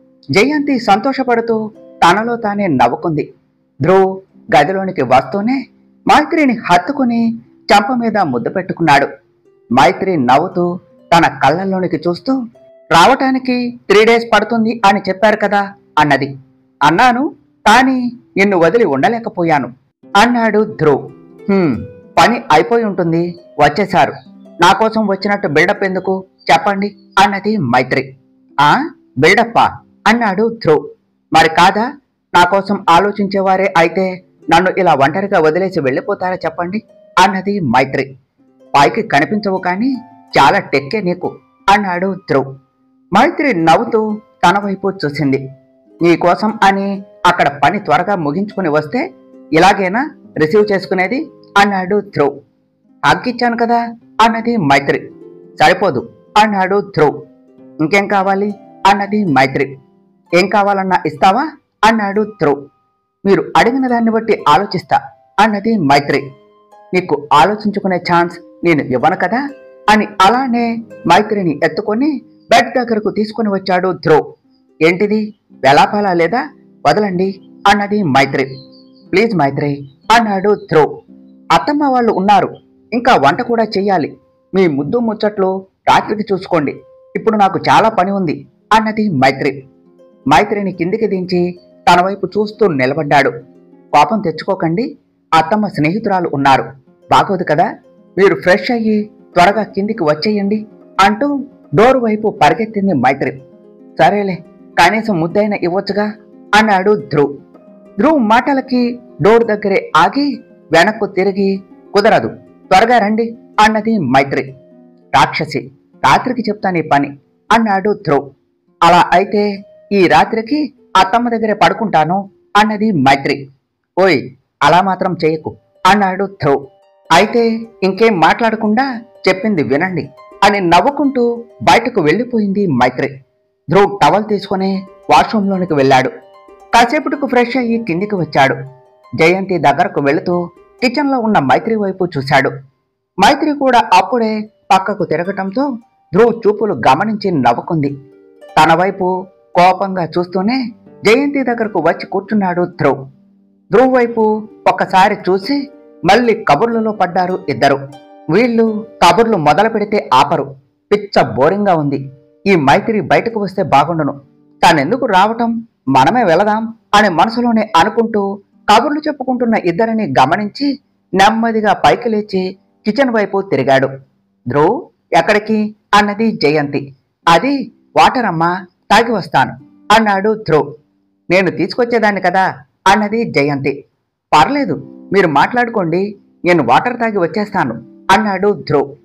జయంతి సంతోషపడుతూ తనలో తానే నవ్వుకుంది ధ్రువ్ గదిలోనికి వస్తూనే మైత్రిని హత్తుకుని చంప మీద ముద్దు పెట్టుకున్నాడు మైత్రి నవ్వుతూ తన కళ్ళల్లోనికి చూస్తూ రావటానికి త్రీ డేస్ పడుతుంది అని చెప్పారు కదా అన్నది అన్నాను కానీ నిన్ను వదిలి ఉండలేకపోయాను అన్నాడు ధ్రువ్ "హ్మ్, పని అయిపోయి ఉంటుంది వచ్చేశారు నా కోసం వచ్చినట్టు బిల్డప్ ఎందుకు చెప్పండి అన్నది మైత్రి ఆ బిల్డప్పా అన్నాడు ధ్రువ్ మరి కాదా నా కోసం ఆలోచించేవారే అయితే నన్ను ఇలా ఒంటరిగా వదిలేసి వెళ్ళిపోతారా చెప్పండి అన్నది మైత్రి పైకి కనిపించవు కానీ చాలా టెక్కే నీకు అన్నాడు ధ్రువ్ మైత్రి నవ్వుతూ తన వైపు చూసింది నీ కోసం అని అక్కడ పని త్వరగా ముగించుకుని వస్తే ఇలాగేనా రిసీవ్ చేసుకునేది అన్నాడు ధ్రువ్ అగ్గిచ్చాను కదా అన్నది మైత్రి సరిపోదు అన్నాడు ధ్రువ్ ఇంకేం కావాలి అన్నది మైత్రి ఏం కావాలన్నా ఇస్తావా అన్నాడు ధ్రువ్ మీరు అడిగిన దాన్ని బట్టి ఆలోచిస్తా అన్నది మైత్రి నీకు ఆలోచించుకునే ఛాన్స్ నేను ఇవ్వను కదా అని అలానే మైత్రిని ఎత్తుకొని బెడ్ దగ్గరకు తీసుకొని వచ్చాడు ధ్రువ్ ఏంటిది వెలాపాలా లేదా వదలండి అన్నది మైత్రి ప్లీజ్ మైత్రి అన్నాడు ధ్రువ్ అత్తమ్మ వాళ్ళు ఉన్నారు ఇంకా వంట కూడా చెయ్యాలి మీ ముద్దు ముచ్చట్లు రాత్రికి చూసుకోండి ఇప్పుడు నాకు చాలా పని ఉంది అన్నది మైత్రి మైత్రిని కిందికి దించి తన వైపు చూస్తూ నిలబడ్డాడు కోపం తెచ్చుకోకండి అత్తమ్మ స్నేహితురాలు ఉన్నారు బాగోదు కదా మీరు ఫ్రెష్ అయ్యి త్వరగా కిందికి వచ్చేయండి అంటూ డోర్ వైపు పరిగెత్తింది మైత్రి సరేలే కనీసం ముద్దైన ఇవ్వచ్చుగా అన్నాడు ధ్రువ్ ధ్రువ్ మాటలకి డోర్ దగ్గరే ఆగి వెనక్కు తిరిగి కుదరదు త్వరగా రండి అన్నది మైత్రి రాక్షసి రాత్రికి చెప్తా నీ పని అన్నాడు ధ్రువ్ అలా అయితే ఈ రాత్రికి అత్తమ్మ దగ్గరే పడుకుంటాను అన్నది మైత్రి ఓయ్ అలా మాత్రం చేయకు అన్నాడు ధ్రువ్ అయితే ఇంకేం మాట్లాడకుండా చెప్పింది వినండి అని నవ్వుకుంటూ బయటకు వెళ్ళిపోయింది మైత్రి ధ్రువ్ టవల్ తీసుకుని వాష్రూంలోనికి వెళ్ళాడు కాసేపటికి ఫ్రెష్ అయ్యి కిందికి వచ్చాడు జయంతి దగ్గరకు వెళుతూ కిచెన్లో ఉన్న మైత్రి వైపు చూశాడు మైత్రి కూడా అప్పుడే పక్కకు తిరగటంతో ధ్రువ్ చూపులు గమనించి నవ్వుకుంది తన వైపు కోపంగా చూస్తూనే జయంతి దగ్గరకు వచ్చి కూర్చున్నాడు ధ్రువ్ ధ్రువ్ వైపు ఒక్కసారి చూసి మళ్ళీ కబుర్లలో పడ్డారు ఇద్దరు వీళ్ళు కబుర్లు మొదలు పెడితే ఆపరు పిచ్చ బోరింగ్గా ఉంది ఈ మైత్రి బయటకు వస్తే బాగుండును తానెందుకు రావటం మనమే వెళదాం అని మనసులోనే అనుకుంటూ కబుర్లు చెప్పుకుంటున్న ఇద్దరిని గమనించి నెమ్మదిగా పైకి లేచి కిచెన్ వైపు తిరిగాడు ధ్రువ్ ఎక్కడికి అన్నది జయంతి అది వాటర్ అమ్మా తాగి వస్తాను అన్నాడు ధ్రువ్ నేను తీసుకొచ్చేదాన్ని కదా అన్నది జయంతి పర్లేదు మీరు మాట్లాడుకోండి నేను వాటర్ తాగి వచ్చేస్తాను అన్నాడు ధ్రువ్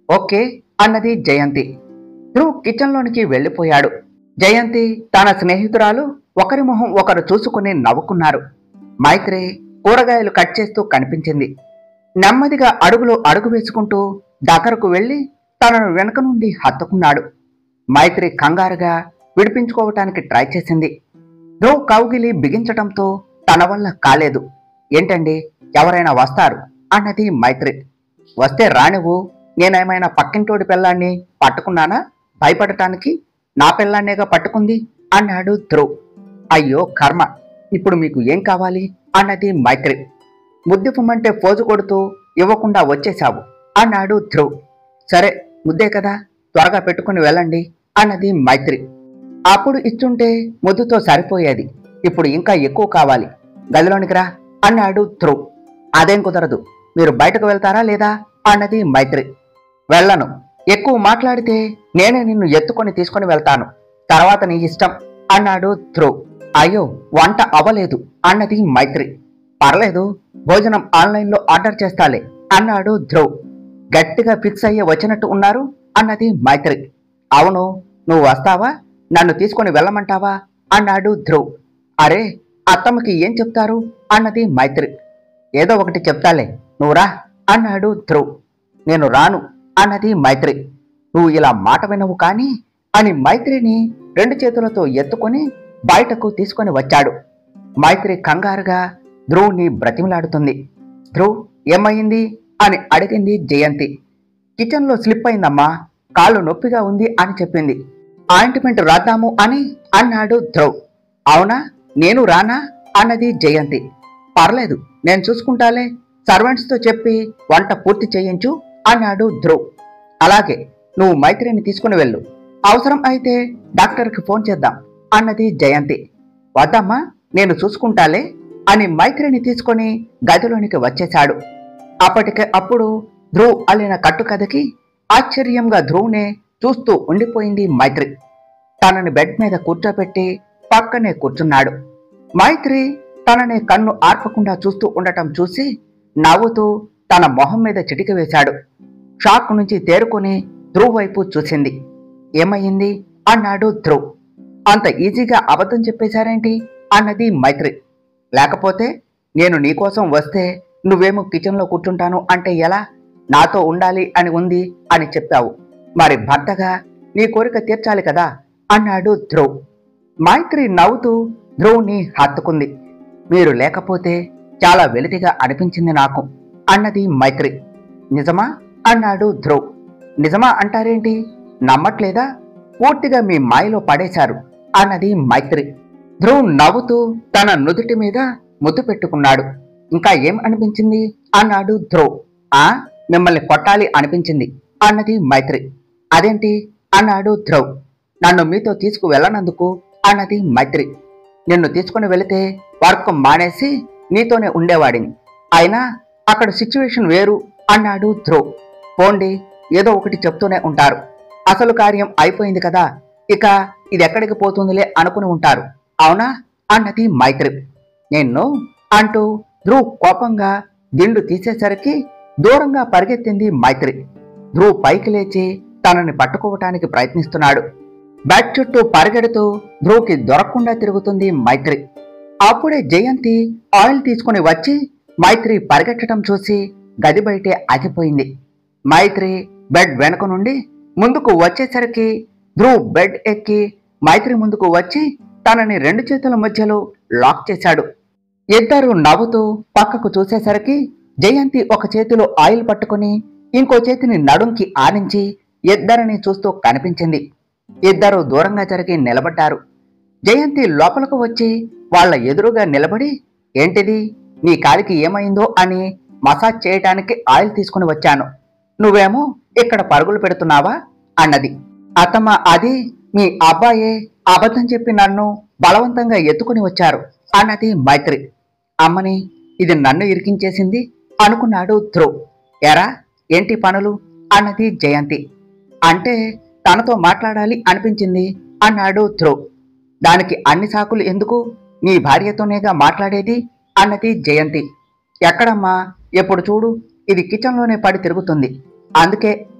ఓకే అన్నది జయంతి ధ్రువ్ కిచెన్లోనికి వెళ్ళిపోయాడు జయంతి తన స్నేహితురాలు ఒకరి మొహం ఒకరు చూసుకుని నవ్వుకున్నారు మైత్రి కూరగాయలు కట్ చేస్తూ కనిపించింది నెమ్మదిగా అడుగులో అడుగు వేసుకుంటూ దగ్గరకు వెళ్ళి తనను వెనక నుండి హత్తుకున్నాడు మైత్రి కంగారుగా విడిపించుకోవటానికి ట్రై చేసింది ధ్రువ్ కౌగిలి బిగించటంతో తన వల్ల కాలేదు ఏంటండి ఎవరైనా వస్తారు అన్నది మైత్రి వస్తే రానివ్వు నేనేమైనా పక్కింటోడి పిల్లాన్ని పట్టుకున్నానా భయపడటానికి నా పిల్లాన్నేగా పట్టుకుంది అన్నాడు ధ్రువ్ అయ్యో కర్మ ఇప్పుడు మీకు ఏం కావాలి అన్నది మైత్రి ముద్దిఫమంటే పోజు కొడుతూ ఇవ్వకుండా వచ్చేశావు అన్నాడు ధ్రువ్ సరే ముద్దే కదా త్వరగా పెట్టుకుని వెళ్ళండి అన్నది మైత్రి అప్పుడు ఇచ్చుంటే ముద్దుతో సరిపోయేది ఇప్పుడు ఇంకా ఎక్కువ కావాలి గదిలోనికి రా అన్నాడు ధ్రువ్ అదేం కుదరదు మీరు బయటకు వెళ్తారా లేదా అన్నది మైత్రి వెళ్ళను ఎక్కువ మాట్లాడితే నేనే నిన్ను ఎత్తుకొని తీసుకొని వెళ్తాను తర్వాత నీ ఇష్టం అన్నాడు ధ్రువ్ అయ్యో వంట అవ్వలేదు అన్నది మైత్రి పర్లేదు భోజనం ఆన్లైన్లో ఆర్డర్ చేస్తాలే అన్నాడు ధ్రువ్ గట్టిగా ఫిక్స్ అయ్యే వచ్చినట్టు ఉన్నారు అన్నది మైత్రి అవును నువ్వు వస్తావా నన్ను తీసుకొని వెళ్ళమంటావా అన్నాడు ధ్రువ్ అరే అత్తమ్మకి ఏం చెప్తారు అన్నది మైత్రి ఏదో ఒకటి చెప్తాలే నువ్వు రా అన్నాడు ధ్రువ్ నేను రాను అన్నది మైత్రి నువ్వు ఇలా మాట వినవు కానీ అని మైత్రిని రెండు చేతులతో ఎత్తుకొని బయటకు తీసుకొని వచ్చాడు మైత్రి కంగారుగా ధ్రువ్ని బ్రతిమలాడుతుంది ధ్రువ్ ఏమయ్యింది అని అడిగింది జయంతి కిచెన్లో స్లిప్ అయిందమ్మా కాళ్ళు నొప్పిగా ఉంది అని చెప్పింది ఆయింట్మెంట్ రాద్దాము అని అన్నాడు ధ్రువ్ అవునా నేను రానా అన్నది జయంతి పర్లేదు నేను చూసుకుంటాలే సర్వెంట్స్తో చెప్పి వంట పూర్తి చేయించు అన్నాడు ధ్రువ్ అలాగే నువ్వు మైత్రిని తీసుకుని వెళ్ళు అవసరం అయితే డాక్టర్కి ఫోన్ చేద్దాం అన్నది జయంతి వద్దమ్మా నేను చూసుకుంటాలే అని మైత్రిని తీసుకొని గదిలోనికి వచ్చేశాడు అప్పటికే అప్పుడు ధ్రువ్ అల్లిన కట్టుకథకి ఆశ్చర్యంగా ధ్రువ్నే చూస్తూ ఉండిపోయింది మైత్రి తనని బెడ్ మీద కూర్చోబెట్టి పక్కనే కూర్చున్నాడు మైత్రి తనని కన్ను ఆర్పకుండా చూస్తూ ఉండటం చూసి నవ్వుతూ తన మొహం మీద చిటిక వేశాడు షాక్ నుంచి తేరుకొని ధ్రువ్ వైపు చూసింది ఏమయ్యింది అన్నాడు ధ్రువ్ అంత ఈజీగా అబద్ధం చెప్పేశారేంటి అన్నది మైత్రి లేకపోతే నేను నీకోసం వస్తే నువ్వేమో కిచెన్లో కూర్చుంటాను అంటే ఎలా నాతో ఉండాలి అని ఉంది అని చెప్పావు మరి భర్తగా నీ కోరిక తీర్చాలి కదా అన్నాడు ధ్రువ్ మైత్రి నవ్వుతూ ధ్రువ్ని హత్తుకుంది మీరు లేకపోతే చాలా వెలితిగా అనిపించింది నాకు అన్నది మైత్రి నిజమా అన్నాడు ధ్రువ్ నిజమా అంటారేంటి నమ్మట్లేదా పూర్తిగా మీ మాయలో పడేశారు అన్నది మైత్రి ధ్రువ్ నవ్వుతూ తన నుదుటి మీద ముద్దు పెట్టుకున్నాడు ఇంకా ఏం అనిపించింది అన్నాడు ధ్రువ్ ఆ మిమ్మల్ని కొట్టాలి అనిపించింది అన్నది మైత్రి అదేంటి అన్నాడు ధ్రువ్ నన్ను మీతో తీసుకు వెళ్ళనందుకు అన్నది మైత్రి నిన్ను తీసుకుని వెళితే వర్క్ మానేసి నీతోనే ఉండేవాడిని అయినా అక్కడ సిచ్యువేషన్ వేరు అన్నాడు ధ్రువ్ పోండి ఏదో ఒకటి చెప్తూనే ఉంటారు అసలు కార్యం అయిపోయింది కదా ఇక ఇది ఎక్కడికి పోతుందిలే అనుకుని ఉంటారు అవునా అన్నది మైత్రి నిన్ను అంటూ ధ్రువ్ కోపంగా దిండు తీసేసరికి దూరంగా పరిగెత్తింది మైత్రి ధ్రువ్ పైకి లేచి తనని పట్టుకోవటానికి ప్రయత్నిస్తున్నాడు బెడ్ చుట్టూ పరిగెడుతూ ధ్రువ్కి దొరకకుండా తిరుగుతుంది మైత్రి అప్పుడే జయంతి ఆయిల్ తీసుకుని వచ్చి మైత్రి పరిగెట్టడం చూసి గది బయటే ఆగిపోయింది మైత్రి బెడ్ వెనక నుండి ముందుకు వచ్చేసరికి ధ్రువ్ బెడ్ ఎక్కి మైత్రి ముందుకు వచ్చి తనని రెండు చేతుల మధ్యలో లాక్ చేశాడు ఇద్దరు నవ్వుతూ పక్కకు చూసేసరికి జయంతి ఒక చేతిలో ఆయిల్ పట్టుకుని ఇంకో చేతిని నడుంకి ఆనించి ఇద్దరిని చూస్తూ కనిపించింది ఇద్దరు దూరంగా జరిగి నిలబడ్డారు జయంతి లోపలకు వచ్చి వాళ్ళ ఎదురుగా నిలబడి ఏంటిది నీ కాలికి ఏమైందో అని మసాజ్ చేయటానికి ఆయిల్ తీసుకుని వచ్చాను నువ్వేమో ఇక్కడ పరుగులు పెడుతున్నావా అన్నది అతమ్మ అది మీ అబ్బాయే అబద్ధం చెప్పి నన్ను బలవంతంగా ఎత్తుకుని వచ్చారు అన్నది మైత్రి అమ్మని ఇది నన్ను ఇరికించేసింది అనుకున్నాడు ధ్రువ్ ఎరా ఏంటి పనులు అన్నది జయంతి అంటే తనతో మాట్లాడాలి అనిపించింది అన్నాడు ధ్రువ్ దానికి అన్ని సాకులు ఎందుకు నీ భార్యతోనేగా మాట్లాడేది అన్నది జయంతి ఎక్కడమ్మా ఎప్పుడు చూడు ఇది కిచెన్లోనే పడి తిరుగుతుంది అందుకే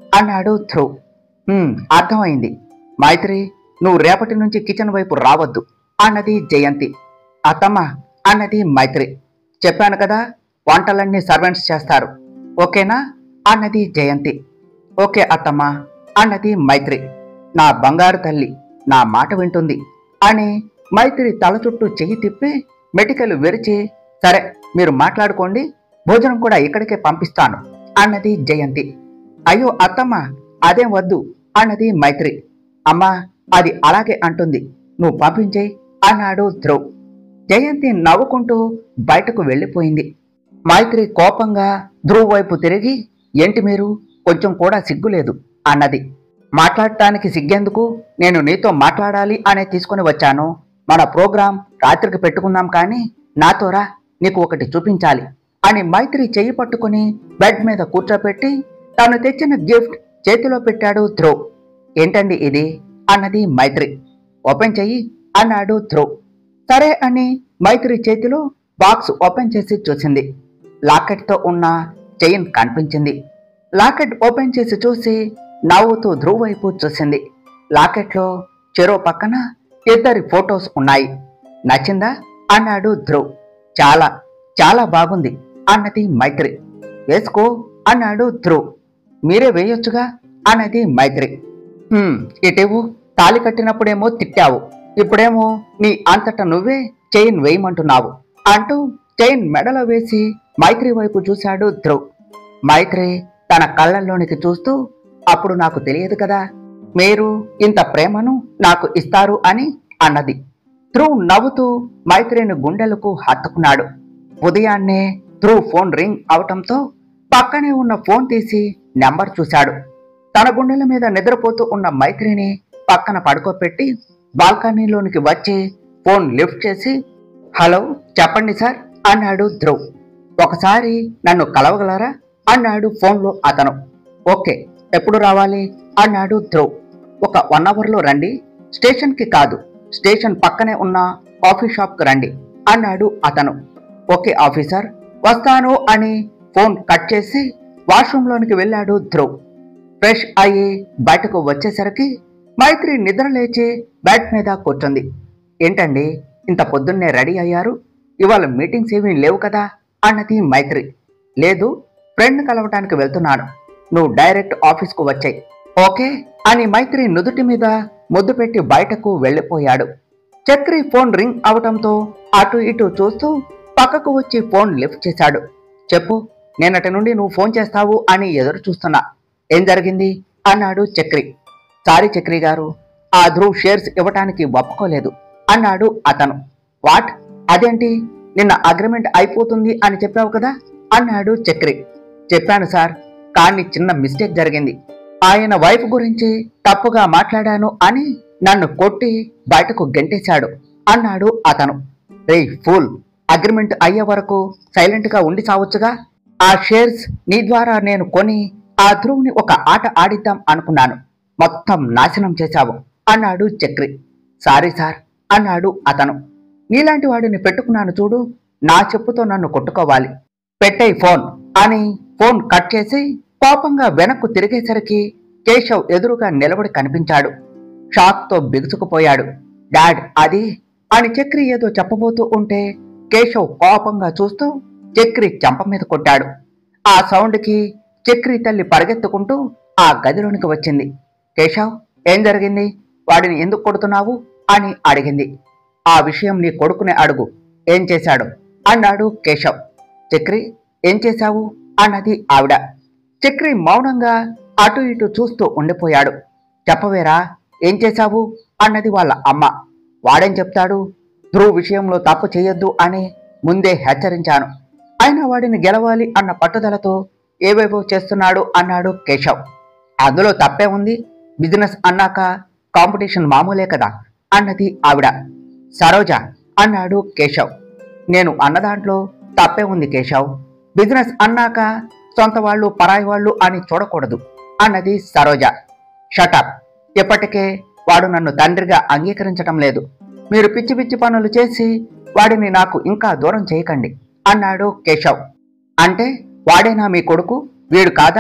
అన్నాడు ధ్రువ్ "హ్మ్, అర్థమైంది మైత్రి నువ్వు రేపటి నుంచి కిచెన్ వైపు రావద్దు అన్నది జయంతి అత్తమ్మ అన్నది మైత్రి చెప్పాను కదా వంటలన్నీ సర్వెంట్స్ చేస్తారు ఓకేనా అన్నది జయంతి ఓకే అత్తమ్మ అన్నది మైత్రి నా బంగారు తల్లి నా మాట వింటుంది అని మైత్రి తల చుట్టూ చెయ్యి తిప్పి మెటికలు విరిచి సరే మీరు మాట్లాడుకోండి భోజనం కూడా ఇక్కడికే పంపిస్తాను అన్నది జయంతి అయ్యో అత్తమ్మ అదేం వద్దు అన్నది మైత్రి అమ్మా అది అలాగే అంటుంది నువ్వు పంపించేయి అన్నాడు ధ్రువ్ జయంతి నవ్వుకుంటూ బయటకు వెళ్ళిపోయింది మైత్రి కోపంగా ధ్రువ్ వైపు తిరిగి ఏంటి మీరు కొంచెం కూడా సిగ్గులేదు అన్నది మాట్లాడటానికి సిగ్గెందుకు నేను నీతో మాట్లాడాలి అనే తీసుకుని వచ్చాను మన ప్రోగ్రాం రాత్రికి పెట్టుకుందాం కానీ నాతోరా నీకు ఒకటి చూపించాలి అని మైత్రి చెయ్యి పట్టుకుని బెడ్ మీద కూర్చోపెట్టి తాను తెచ్చిన గిఫ్ట్ చేతిలో పెట్టాడు ధ్రువ్ ఏంటండి ఇది అన్నది మైత్రి ఓపెన్ చెయ్యి అన్నాడు ధ్రువ్ సరే అని మైత్రి చేతిలో బాక్స్ ఓపెన్ చేసి చూసింది లాకెట్తో ఉన్న చైన్ కనిపించింది లాకెట్ ఓపెన్ చేసి చూసి నవ్వుతూ ధ్రువ్ వైపు చూసింది లాకెట్లో చెరో పక్కన ఇద్దరి ఫొటోస్ ఉన్నాయి నచ్చిందా అన్నాడు ధ్రువ్ చాలా చాలా బాగుంది అన్నది మైత్రి వేసుకో అన్నాడు ధ్రువ్ మీరే వేయొచ్చుగా అన్నది మైత్రి "హ్మ్, ఇటేవు తాలి కట్టినప్పుడేమో తిట్టావు ఇప్పుడేమో నీ అంతట నువ్వే చైన్ వేయమంటున్నావు అంటూ చైన్ మెడలో వేసి మైత్రి వైపు చూశాడు ధ్రువ్ మైత్రి తన కళ్ళల్లోనికి చూస్తూ అప్పుడు నాకు తెలియదు కదా మీరు ఇంత ప్రేమను నాకు ఇస్తారు అని అన్నది ధ్రువ్ నవ్వుతూ మైత్రిని గుండెలకు హత్తుకున్నాడు ఉదయాన్నే ధ్రువ్ ఫోన్ రింగ్ అవటంతో పక్కనే ఉన్న ఫోన్ తీసి నెంబర్ చూశాడు తన గుండెల మీద నిద్రపోతూ ఉన్న మైత్రిని పక్కన పడుకోపెట్టి బాల్కనీలోనికి వచ్చి ఫోన్ లిఫ్ట్ చేసి హలో చెప్పండి సార్ అన్నాడు ధ్రువ్ ఒకసారి నన్ను కలవగలరా అన్నాడు ఫోన్లో అతను ఓకే ఎప్పుడు రావాలి అన్నాడు ధ్రువ్ ఒక వన్ అవర్లో రండి స్టేషన్కి కాదు స్టేషన్ పక్కనే ఉన్న కాఫీ షాప్కి రండి అన్నాడు అతను ఓకే ఆఫీసర్ వస్తాను అని ఫోన్ కట్ చేసి వాష్రూమ్లోనికి వెళ్ళాడు ధ్రువ్ ఫ్రెష్ అయ్యి బయటకు వచ్చేసరికి మైత్రి నిద్ర లేచి బెడ్ మీద కూర్చుంది ఏంటండి ఇంత పొద్దున్నే రెడీ అయ్యారు ఇవాళ మీటింగ్స్ ఏమీ లేవు కదా అన్నది మైత్రి లేదు ఫ్రెండ్ కలవటానికి వెళ్తున్నాను నువ్వు డైరెక్ట్ ఆఫీస్కు వచ్చాయి ఓకే అని మైత్రి నుదుటి మీద ముద్దు పెట్టి బయటకు వెళ్ళిపోయాడు చక్రి ఫోన్ రింగ్ అవటంతో అటు ఇటు చూస్తూ పక్కకు వచ్చి ఫోన్ లిఫ్ట్ చేశాడు చెప్పు నేనటి నుండి నువ్వు ఫోన్ చేస్తావు అని ఎదురు చూస్తున్నా ఏం జరిగింది అన్నాడు చక్రి సారీ చక్రి గారు ఆ ధ్రువ్ షేర్స్ ఇవ్వటానికి ఒప్పుకోలేదు అన్నాడు అతను వాట్ అదేంటి నిన్న అగ్రిమెంట్ అయిపోతుంది అని చెప్పావు కదా అన్నాడు చక్రి చెప్పాను సార్ కానీ చిన్న మిస్టేక్ జరిగింది ఆయన వైఫ్ గురించి తప్పుగా మాట్లాడాను అని నన్ను కొట్టి బయటకు గెంటేశాడు అన్నాడు అతను రే ఫూల్ అగ్రిమెంట్ అయ్యే వరకు సైలెంట్ గా ఉండి సావచ్చుగా ఆ షేర్స్ నీ ద్వారా నేను కొని ఆ ధ్రువుని ఒక ఆట ఆడిద్దాం అనుకున్నాను మొత్తం నాశనం చేశావు అన్నాడు చక్రి సారీ సార్ అన్నాడు అతను నీలాంటి వాడిని పెట్టుకున్నాను చూడు నా చెప్పుతో నన్ను కొట్టుకోవాలి పెట్టేయ్ ఫోన్ అని ఫోన్ కట్ చేసి కోపంగా వెనక్కు తిరిగేసరికి కేశవ్ ఎదురుగా నిలబడి కనిపించాడు షాక్తో బిగుసుకుపోయాడు డాడ్ అది అని చక్రి ఏదో చెప్పబోతూ ఉంటే కేశవ్ కోపంగా చూస్తూ చక్రి చెంప మీద కొట్టాడు ఆ సౌండ్కి చక్రి తల్లి పరిగెత్తుకుంటూ ఆ గదిలోనికి వచ్చింది కేశవ్ ఏం జరిగింది వాడిని ఎందుకు కొడుతున్నావు అని అడిగింది ఆ విషయం నీ కొడుకునే అడుగు ఏం చేశాడు అన్నాడు కేశవ్ చక్రి ఏం చేశావు అన్నది ఆవిడ చక్రి మౌనంగా అటు ఇటు చూస్తూ ఉండిపోయాడు చెప్పవేరా ఏం చేశావు అన్నది వాళ్ళ అమ్మ వాడేం చెప్తాడు ధ్రువ్ విషయంలో తప్పు చేయొద్దు అని ముందే హెచ్చరించాను అయినా వాడిని గెలవాలి అన్న పట్టుదలతో ఏవేవో చేస్తున్నాడు అన్నాడు కేశవ్ అందులో తప్పే ఉంది బిజినెస్ అన్నాక కాంపిటీషన్ మామూలే కదా అన్నది ఆవిడ సరోజ అన్నాడు కేశవ్ నేను అన్న దాంట్లో తప్పే ఉంది కేశవ్ బిజినెస్ అన్నాక సొంత వాళ్ళు పరాయి వాళ్ళు అని చూడకూడదు అన్నది సరోజ షటప్ ఇప్పటికే వాడు నన్ను తండ్రిగా అంగీకరించటం లేదు మీరు పిచ్చి పిచ్చి పనులు చేసి వాడిని నాకు ఇంకా దూరం చేయకండి అన్నాడు కేశవ్ అంటే వాడేనా మీ కొడుకు వీడు కాదా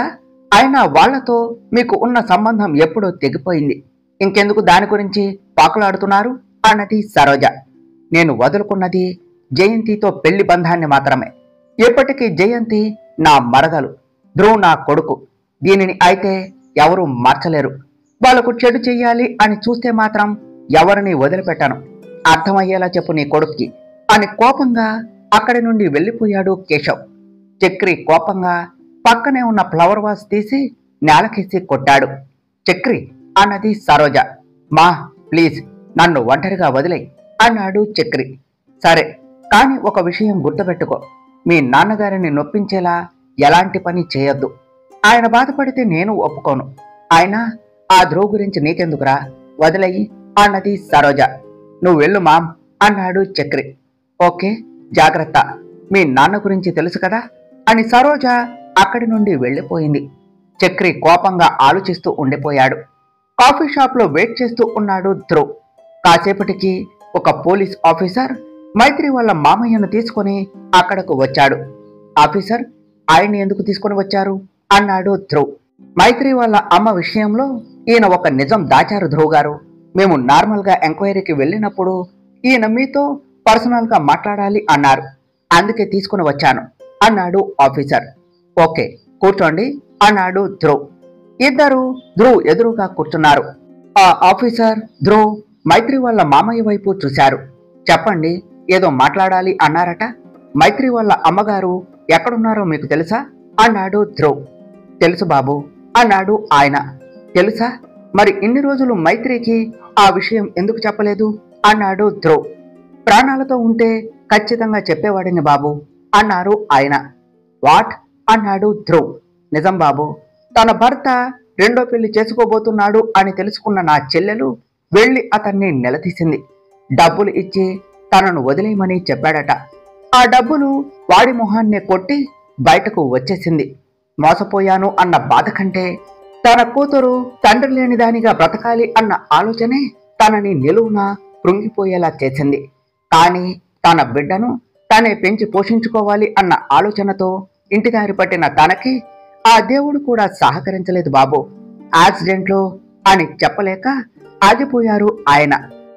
అయినా వాళ్లతో మీకు ఉన్న సంబంధం ఎప్పుడో తెగిపోయింది ఇంకెందుకు దాని గురించి పాకులాడుతున్నారు అన్నది సరోజ నేను వదులుకున్నది జయంతితో పెళ్లి బంధాన్ని మాత్రమే ఇప్పటికీ జయంతి నా మరదలు ధ్రువ్ నా కొడుకు దీనిని అయితే ఎవరూ మార్చలేరు వాళ్ళకు చెడు చెయ్యాలి అని చూస్తే మాత్రం ఎవరిని వదిలిపెట్టాను అర్థమయ్యేలా చెప్పు నీ కొడుక్కి అని కోపంగా అక్కడి నుండి వెళ్ళిపోయాడు కేశవ్ చక్రి కోపంగా పక్కనే ఉన్న ఫ్లవర్ వాస్ తీసి నేలకేసి కొట్టాడు చక్రి అన్నది సరోజ మా ప్లీజ్ నన్ను ఒంటరిగా వదిలే అన్నాడు చక్రి సరే కానీ ఒక విషయం గుర్తుపెట్టుకో మీ నాన్నగారిని నొప్పించేలా ఎలాంటి పని చేయొద్దు ఆయన బాధపడితే నేను ఒప్పుకోను ఆయన ఆ ధ్రువ్ గురించి నీకెందుకురా వదిలేయి అన్నది సరోజ నువ్వు వెళ్ళు మామ్ అన్నాడు చక్రి ఓకే జాగ్రత్త మీ నాన్న గురించి తెలుసు కదా అని సరోజ అక్కడి నుండి వెళ్ళిపోయింది చక్రి కోపంగా ఆలోచిస్తూ ఉండిపోయాడు కాఫీ షాప్లో వెయిట్ చేస్తూ ఉన్నాడు ధ్రువ్ కాసేపటికి ఒక పోలీస్ ఆఫీసర్ మైత్రి వాళ్ళ మామయ్యను తీసుకొని అక్కడకు వచ్చాడు ఆఫీసర్ ఆయన్ని ఎందుకు తీసుకొని వచ్చారు అన్నాడు ధ్రువ్ మైత్రి వాళ్ళ అమ్మ విషయంలో ఈయన ఒక నిజం దాచారు ధ్రువ్ గారు మేము నార్మల్ గా ఎంక్వైరీకి వెళ్ళినప్పుడు ఈయన మీతో పర్సనల్ గా మాట్లాడాలి అన్నారు అందుకే తీసుకుని వచ్చాను అన్నాడు ఆఫీసర్ ఓకే కూర్చోండి అన్నాడు ధ్రువ్ ఇద్దరు ధ్రువ్ ఎదురుగా కూర్చున్నారు ఆ ఆఫీసర్ ధ్రువ్ మైత్రి వాళ్ళ మామయ్య వైపు చూశారు చెప్పండి ఏదో మాట్లాడాలి అన్నారట మైత్రి వాళ్ళ అమ్మగారు ఎక్కడున్నారో మీకు తెలుసా అన్నాడు ధ్రువ్ తెలుసు బాబు అన్నాడు ఆయన తెలుసా మరి ఇన్ని రోజులు మైత్రికి ఆ విషయం ఎందుకు చెప్పలేదు అన్నాడు ధ్రువ్ ప్రాణాలతో ఉంటే ఖచ్చితంగా చెప్పేవాడిని బాబు అన్నారు ఆయన వాట్ అన్నాడు ధ్రువ్ నిజం బాబు తన భర్త రెండో పెళ్లి చేసుకోబోతున్నాడు అని తెలుసుకున్న నా చెల్లెలు వెళ్లి అతన్ని నిలదీసింది డబ్బులు ఇచ్చి తనను వదిలేయమని చెప్పాడట ఆ డబ్బులు వాడి మొహాన్నే కొట్టి బయటకు వచ్చేసింది మోసపోయాను అన్న బాధ కంటే తన కూతురు తండ్రి లేని దానిగా బ్రతకాలి అన్న ఆలోచనే తనని నిలువున కృంగిపోయేలా చేసింది కానీ తన బిడ్డను తనే పెంచి పోషించుకోవాలి అన్న ఆలోచనతో ఇంటిదారి పట్టిన తనకి ఆ దేవుడు కూడా సహకరించలేదు బాబు యాక్సిడెంట్లో అని చెప్పలేక ఆగిపోయారు ఆయన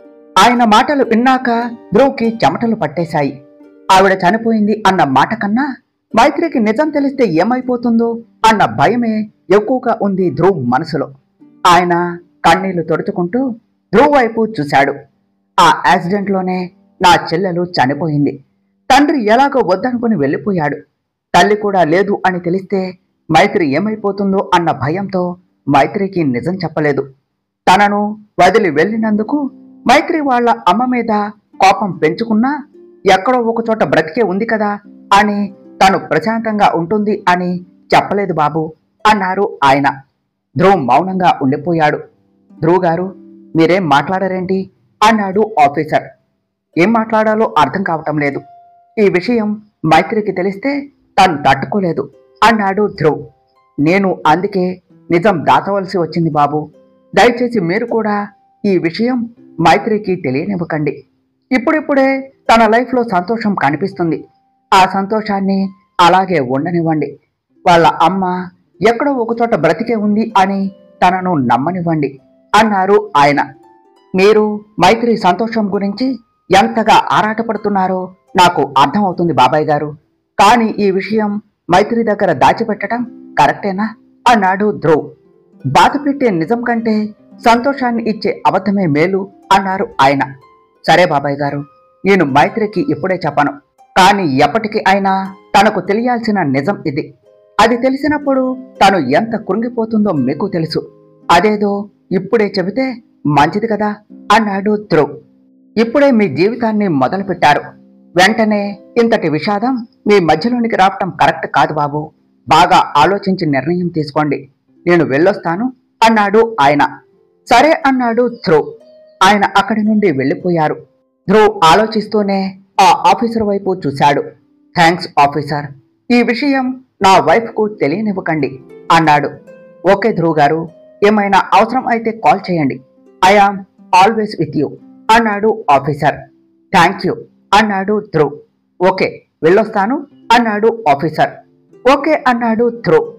ఆయన మాటలు విన్నాక ధ్రువ్కి చెమటలు పట్టేశాయి ఆవిడ చనిపోయింది అన్న మాట కన్నా మైత్రికి నిజం తెలిస్తే ఏమైపోతుందో అన్న భయమే ఎక్కువగా ఉంది ధ్రువ్ మనసులో ఆయన కన్నీళ్లు తొడుచుకుంటూ ధ్రువ్ వైపు చూశాడు ఆ యాక్సిడెంట్లోనే నా చెల్లెలు చనిపోయింది తండ్రి ఎలాగో వద్దనుకుని వెళ్ళిపోయాడు తల్లి కూడా లేదు అని తెలిస్తే మైత్రి ఏమైపోతుందో అన్న భయంతో మైత్రికి నిజం చెప్పలేదు తనను వదిలి వెళ్ళినందుకు మైత్రి వాళ్ళ అమ్మ మీద కోపం పెంచుకున్నా ఎక్కడో ఒక చోట బ్రతికే ఉంది కదా అని తను ప్రశాంతంగా ఉంటుంది అని చెప్పలేదు బాబు అన్నారు ఆయన ధ్రువ్ మౌనంగా ఉండిపోయాడు ధ్రువ్ గారు మీరేం మాట్లాడారేంటి అన్నాడు ఆఫీసర్ ఏం మాట్లాడాలో అర్థం కావటం లేదు ఈ విషయం మైత్రికి తెలిస్తే తను తట్టుకోలేదు అన్నాడు ధ్రువ్ నేను అందుకే నిజం దాచవలసి వచ్చింది బాబు దయచేసి మీరు కూడా ఈ విషయం మైత్రికి తెలియనివ్వకండి ఇప్పుడిప్పుడే తన లైఫ్లో సంతోషం కనిపిస్తుంది ఆ సంతోషాన్ని అలాగే ఉండనివ్వండి వాళ్ళ అమ్మ ఎక్కడో ఒకచోట బ్రతికే ఉంది అని తనను నమ్మనివ్వండి అన్నారు ఆయన మీరు మైత్రి సంతోషం గురించి ఎంతగా ఆరాటపడుతున్నారో నాకు అర్థమవుతుంది బాబాయ్ గారు కానీ ఈ విషయం మైత్రి దగ్గర దాచిపెట్టడం కరెక్టేనా అన్నాడు ధ్రువ్ బాధ పెట్టే నిజం కంటే సంతోషాన్ని ఇచ్చే అబద్ధమే మేలు అన్నారు ఆయన సరే బాబాయ్ గారు నేను మైత్రికి ఇప్పుడే చెప్పను కానీ ఎప్పటికీ అయినా తనకు తెలియాల్సిన నిజం ఇది అది తెలిసినప్పుడు తను ఎంత కృంగిపోతుందో మీకు తెలుసు అదేదో ఇప్పుడే చెబితే మంచిది కదా అన్నాడు ధ్రువ్ ఇప్పుడే మీ జీవితాన్ని మొదలుపెట్టారు వెంటనే ఇంతటి విషాదం మీ మధ్యలోనికి రావటం కరెక్ట్ కాదు బాబు బాగా ఆలోచించి నిర్ణయం తీసుకోండి నేను వెళ్ళొస్తాను అన్నాడు ఆయన సరే అన్నాడు ధ్రువ్ ఆయన అక్కడి నుండి వెళ్ళిపోయారు ధ్రువ్ ఆలోచిస్తూనే ఆ ఆఫీసర్ వైపు చూశాడు థ్యాంక్స్ ఆఫీసర్ ఈ విషయం నా వైఫ్కు తెలియనివ్వకండి అన్నాడు ఓకే ధ్రువ్ గారు ఏమైనా అవసరం అయితే కాల్ చేయండి I am always with you అన్నాడు ఆఫీసర్ థ్యాంక్ యూ అన్నాడు ధ్రువ్ ఓకే వెళ్ళొస్తాను అన్నాడు ఆఫీసర్ ఓకే అన్నాడు ధ్రువ్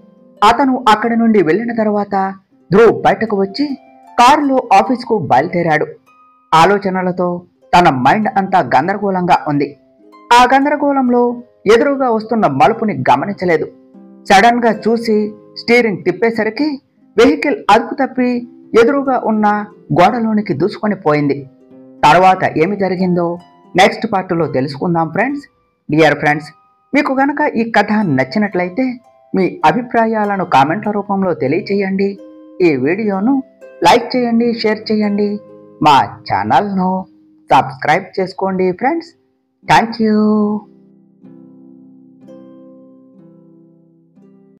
అతను అక్కడి నుండి వెళ్ళిన తర్వాత ధ్రువ్ బయటకు వచ్చి కారులో ఆఫీస్కు బయలుదేరాడు ఆలోచనలతో తన మైండ్ అంతా గందరగోళంగా ఉంది ఆ గందరగోళంలో ఎదురుగా వస్తున్న మలుపుని గమనించలేదు సడన్ గా చూసి స్టీరింగ్ తిప్పేసరికి వెహికల్ అదుపు తప్పి ఎదురుగా ఉన్న గోడలోనికి దూసుకొని పోయింది తర్వాత ఏమి జరిగిందో నెక్స్ట్ పార్ట్లో తెలుసుకుందాం ఫ్రెండ్స్ డియర్ ఫ్రెండ్స్ మీకు గనక ఈ కథ నచ్చినట్లయితే మీ అభిప్రాయాలను కామెంట్ల రూపంలో తెలియచేయండి ఈ వీడియోను లైక్ చేయండి షేర్ చేయండి మా ఛానల్ను సబ్స్క్రైబ్ చేసుకోండి ఫ్రెండ్స్ థ్యాంక్ యూ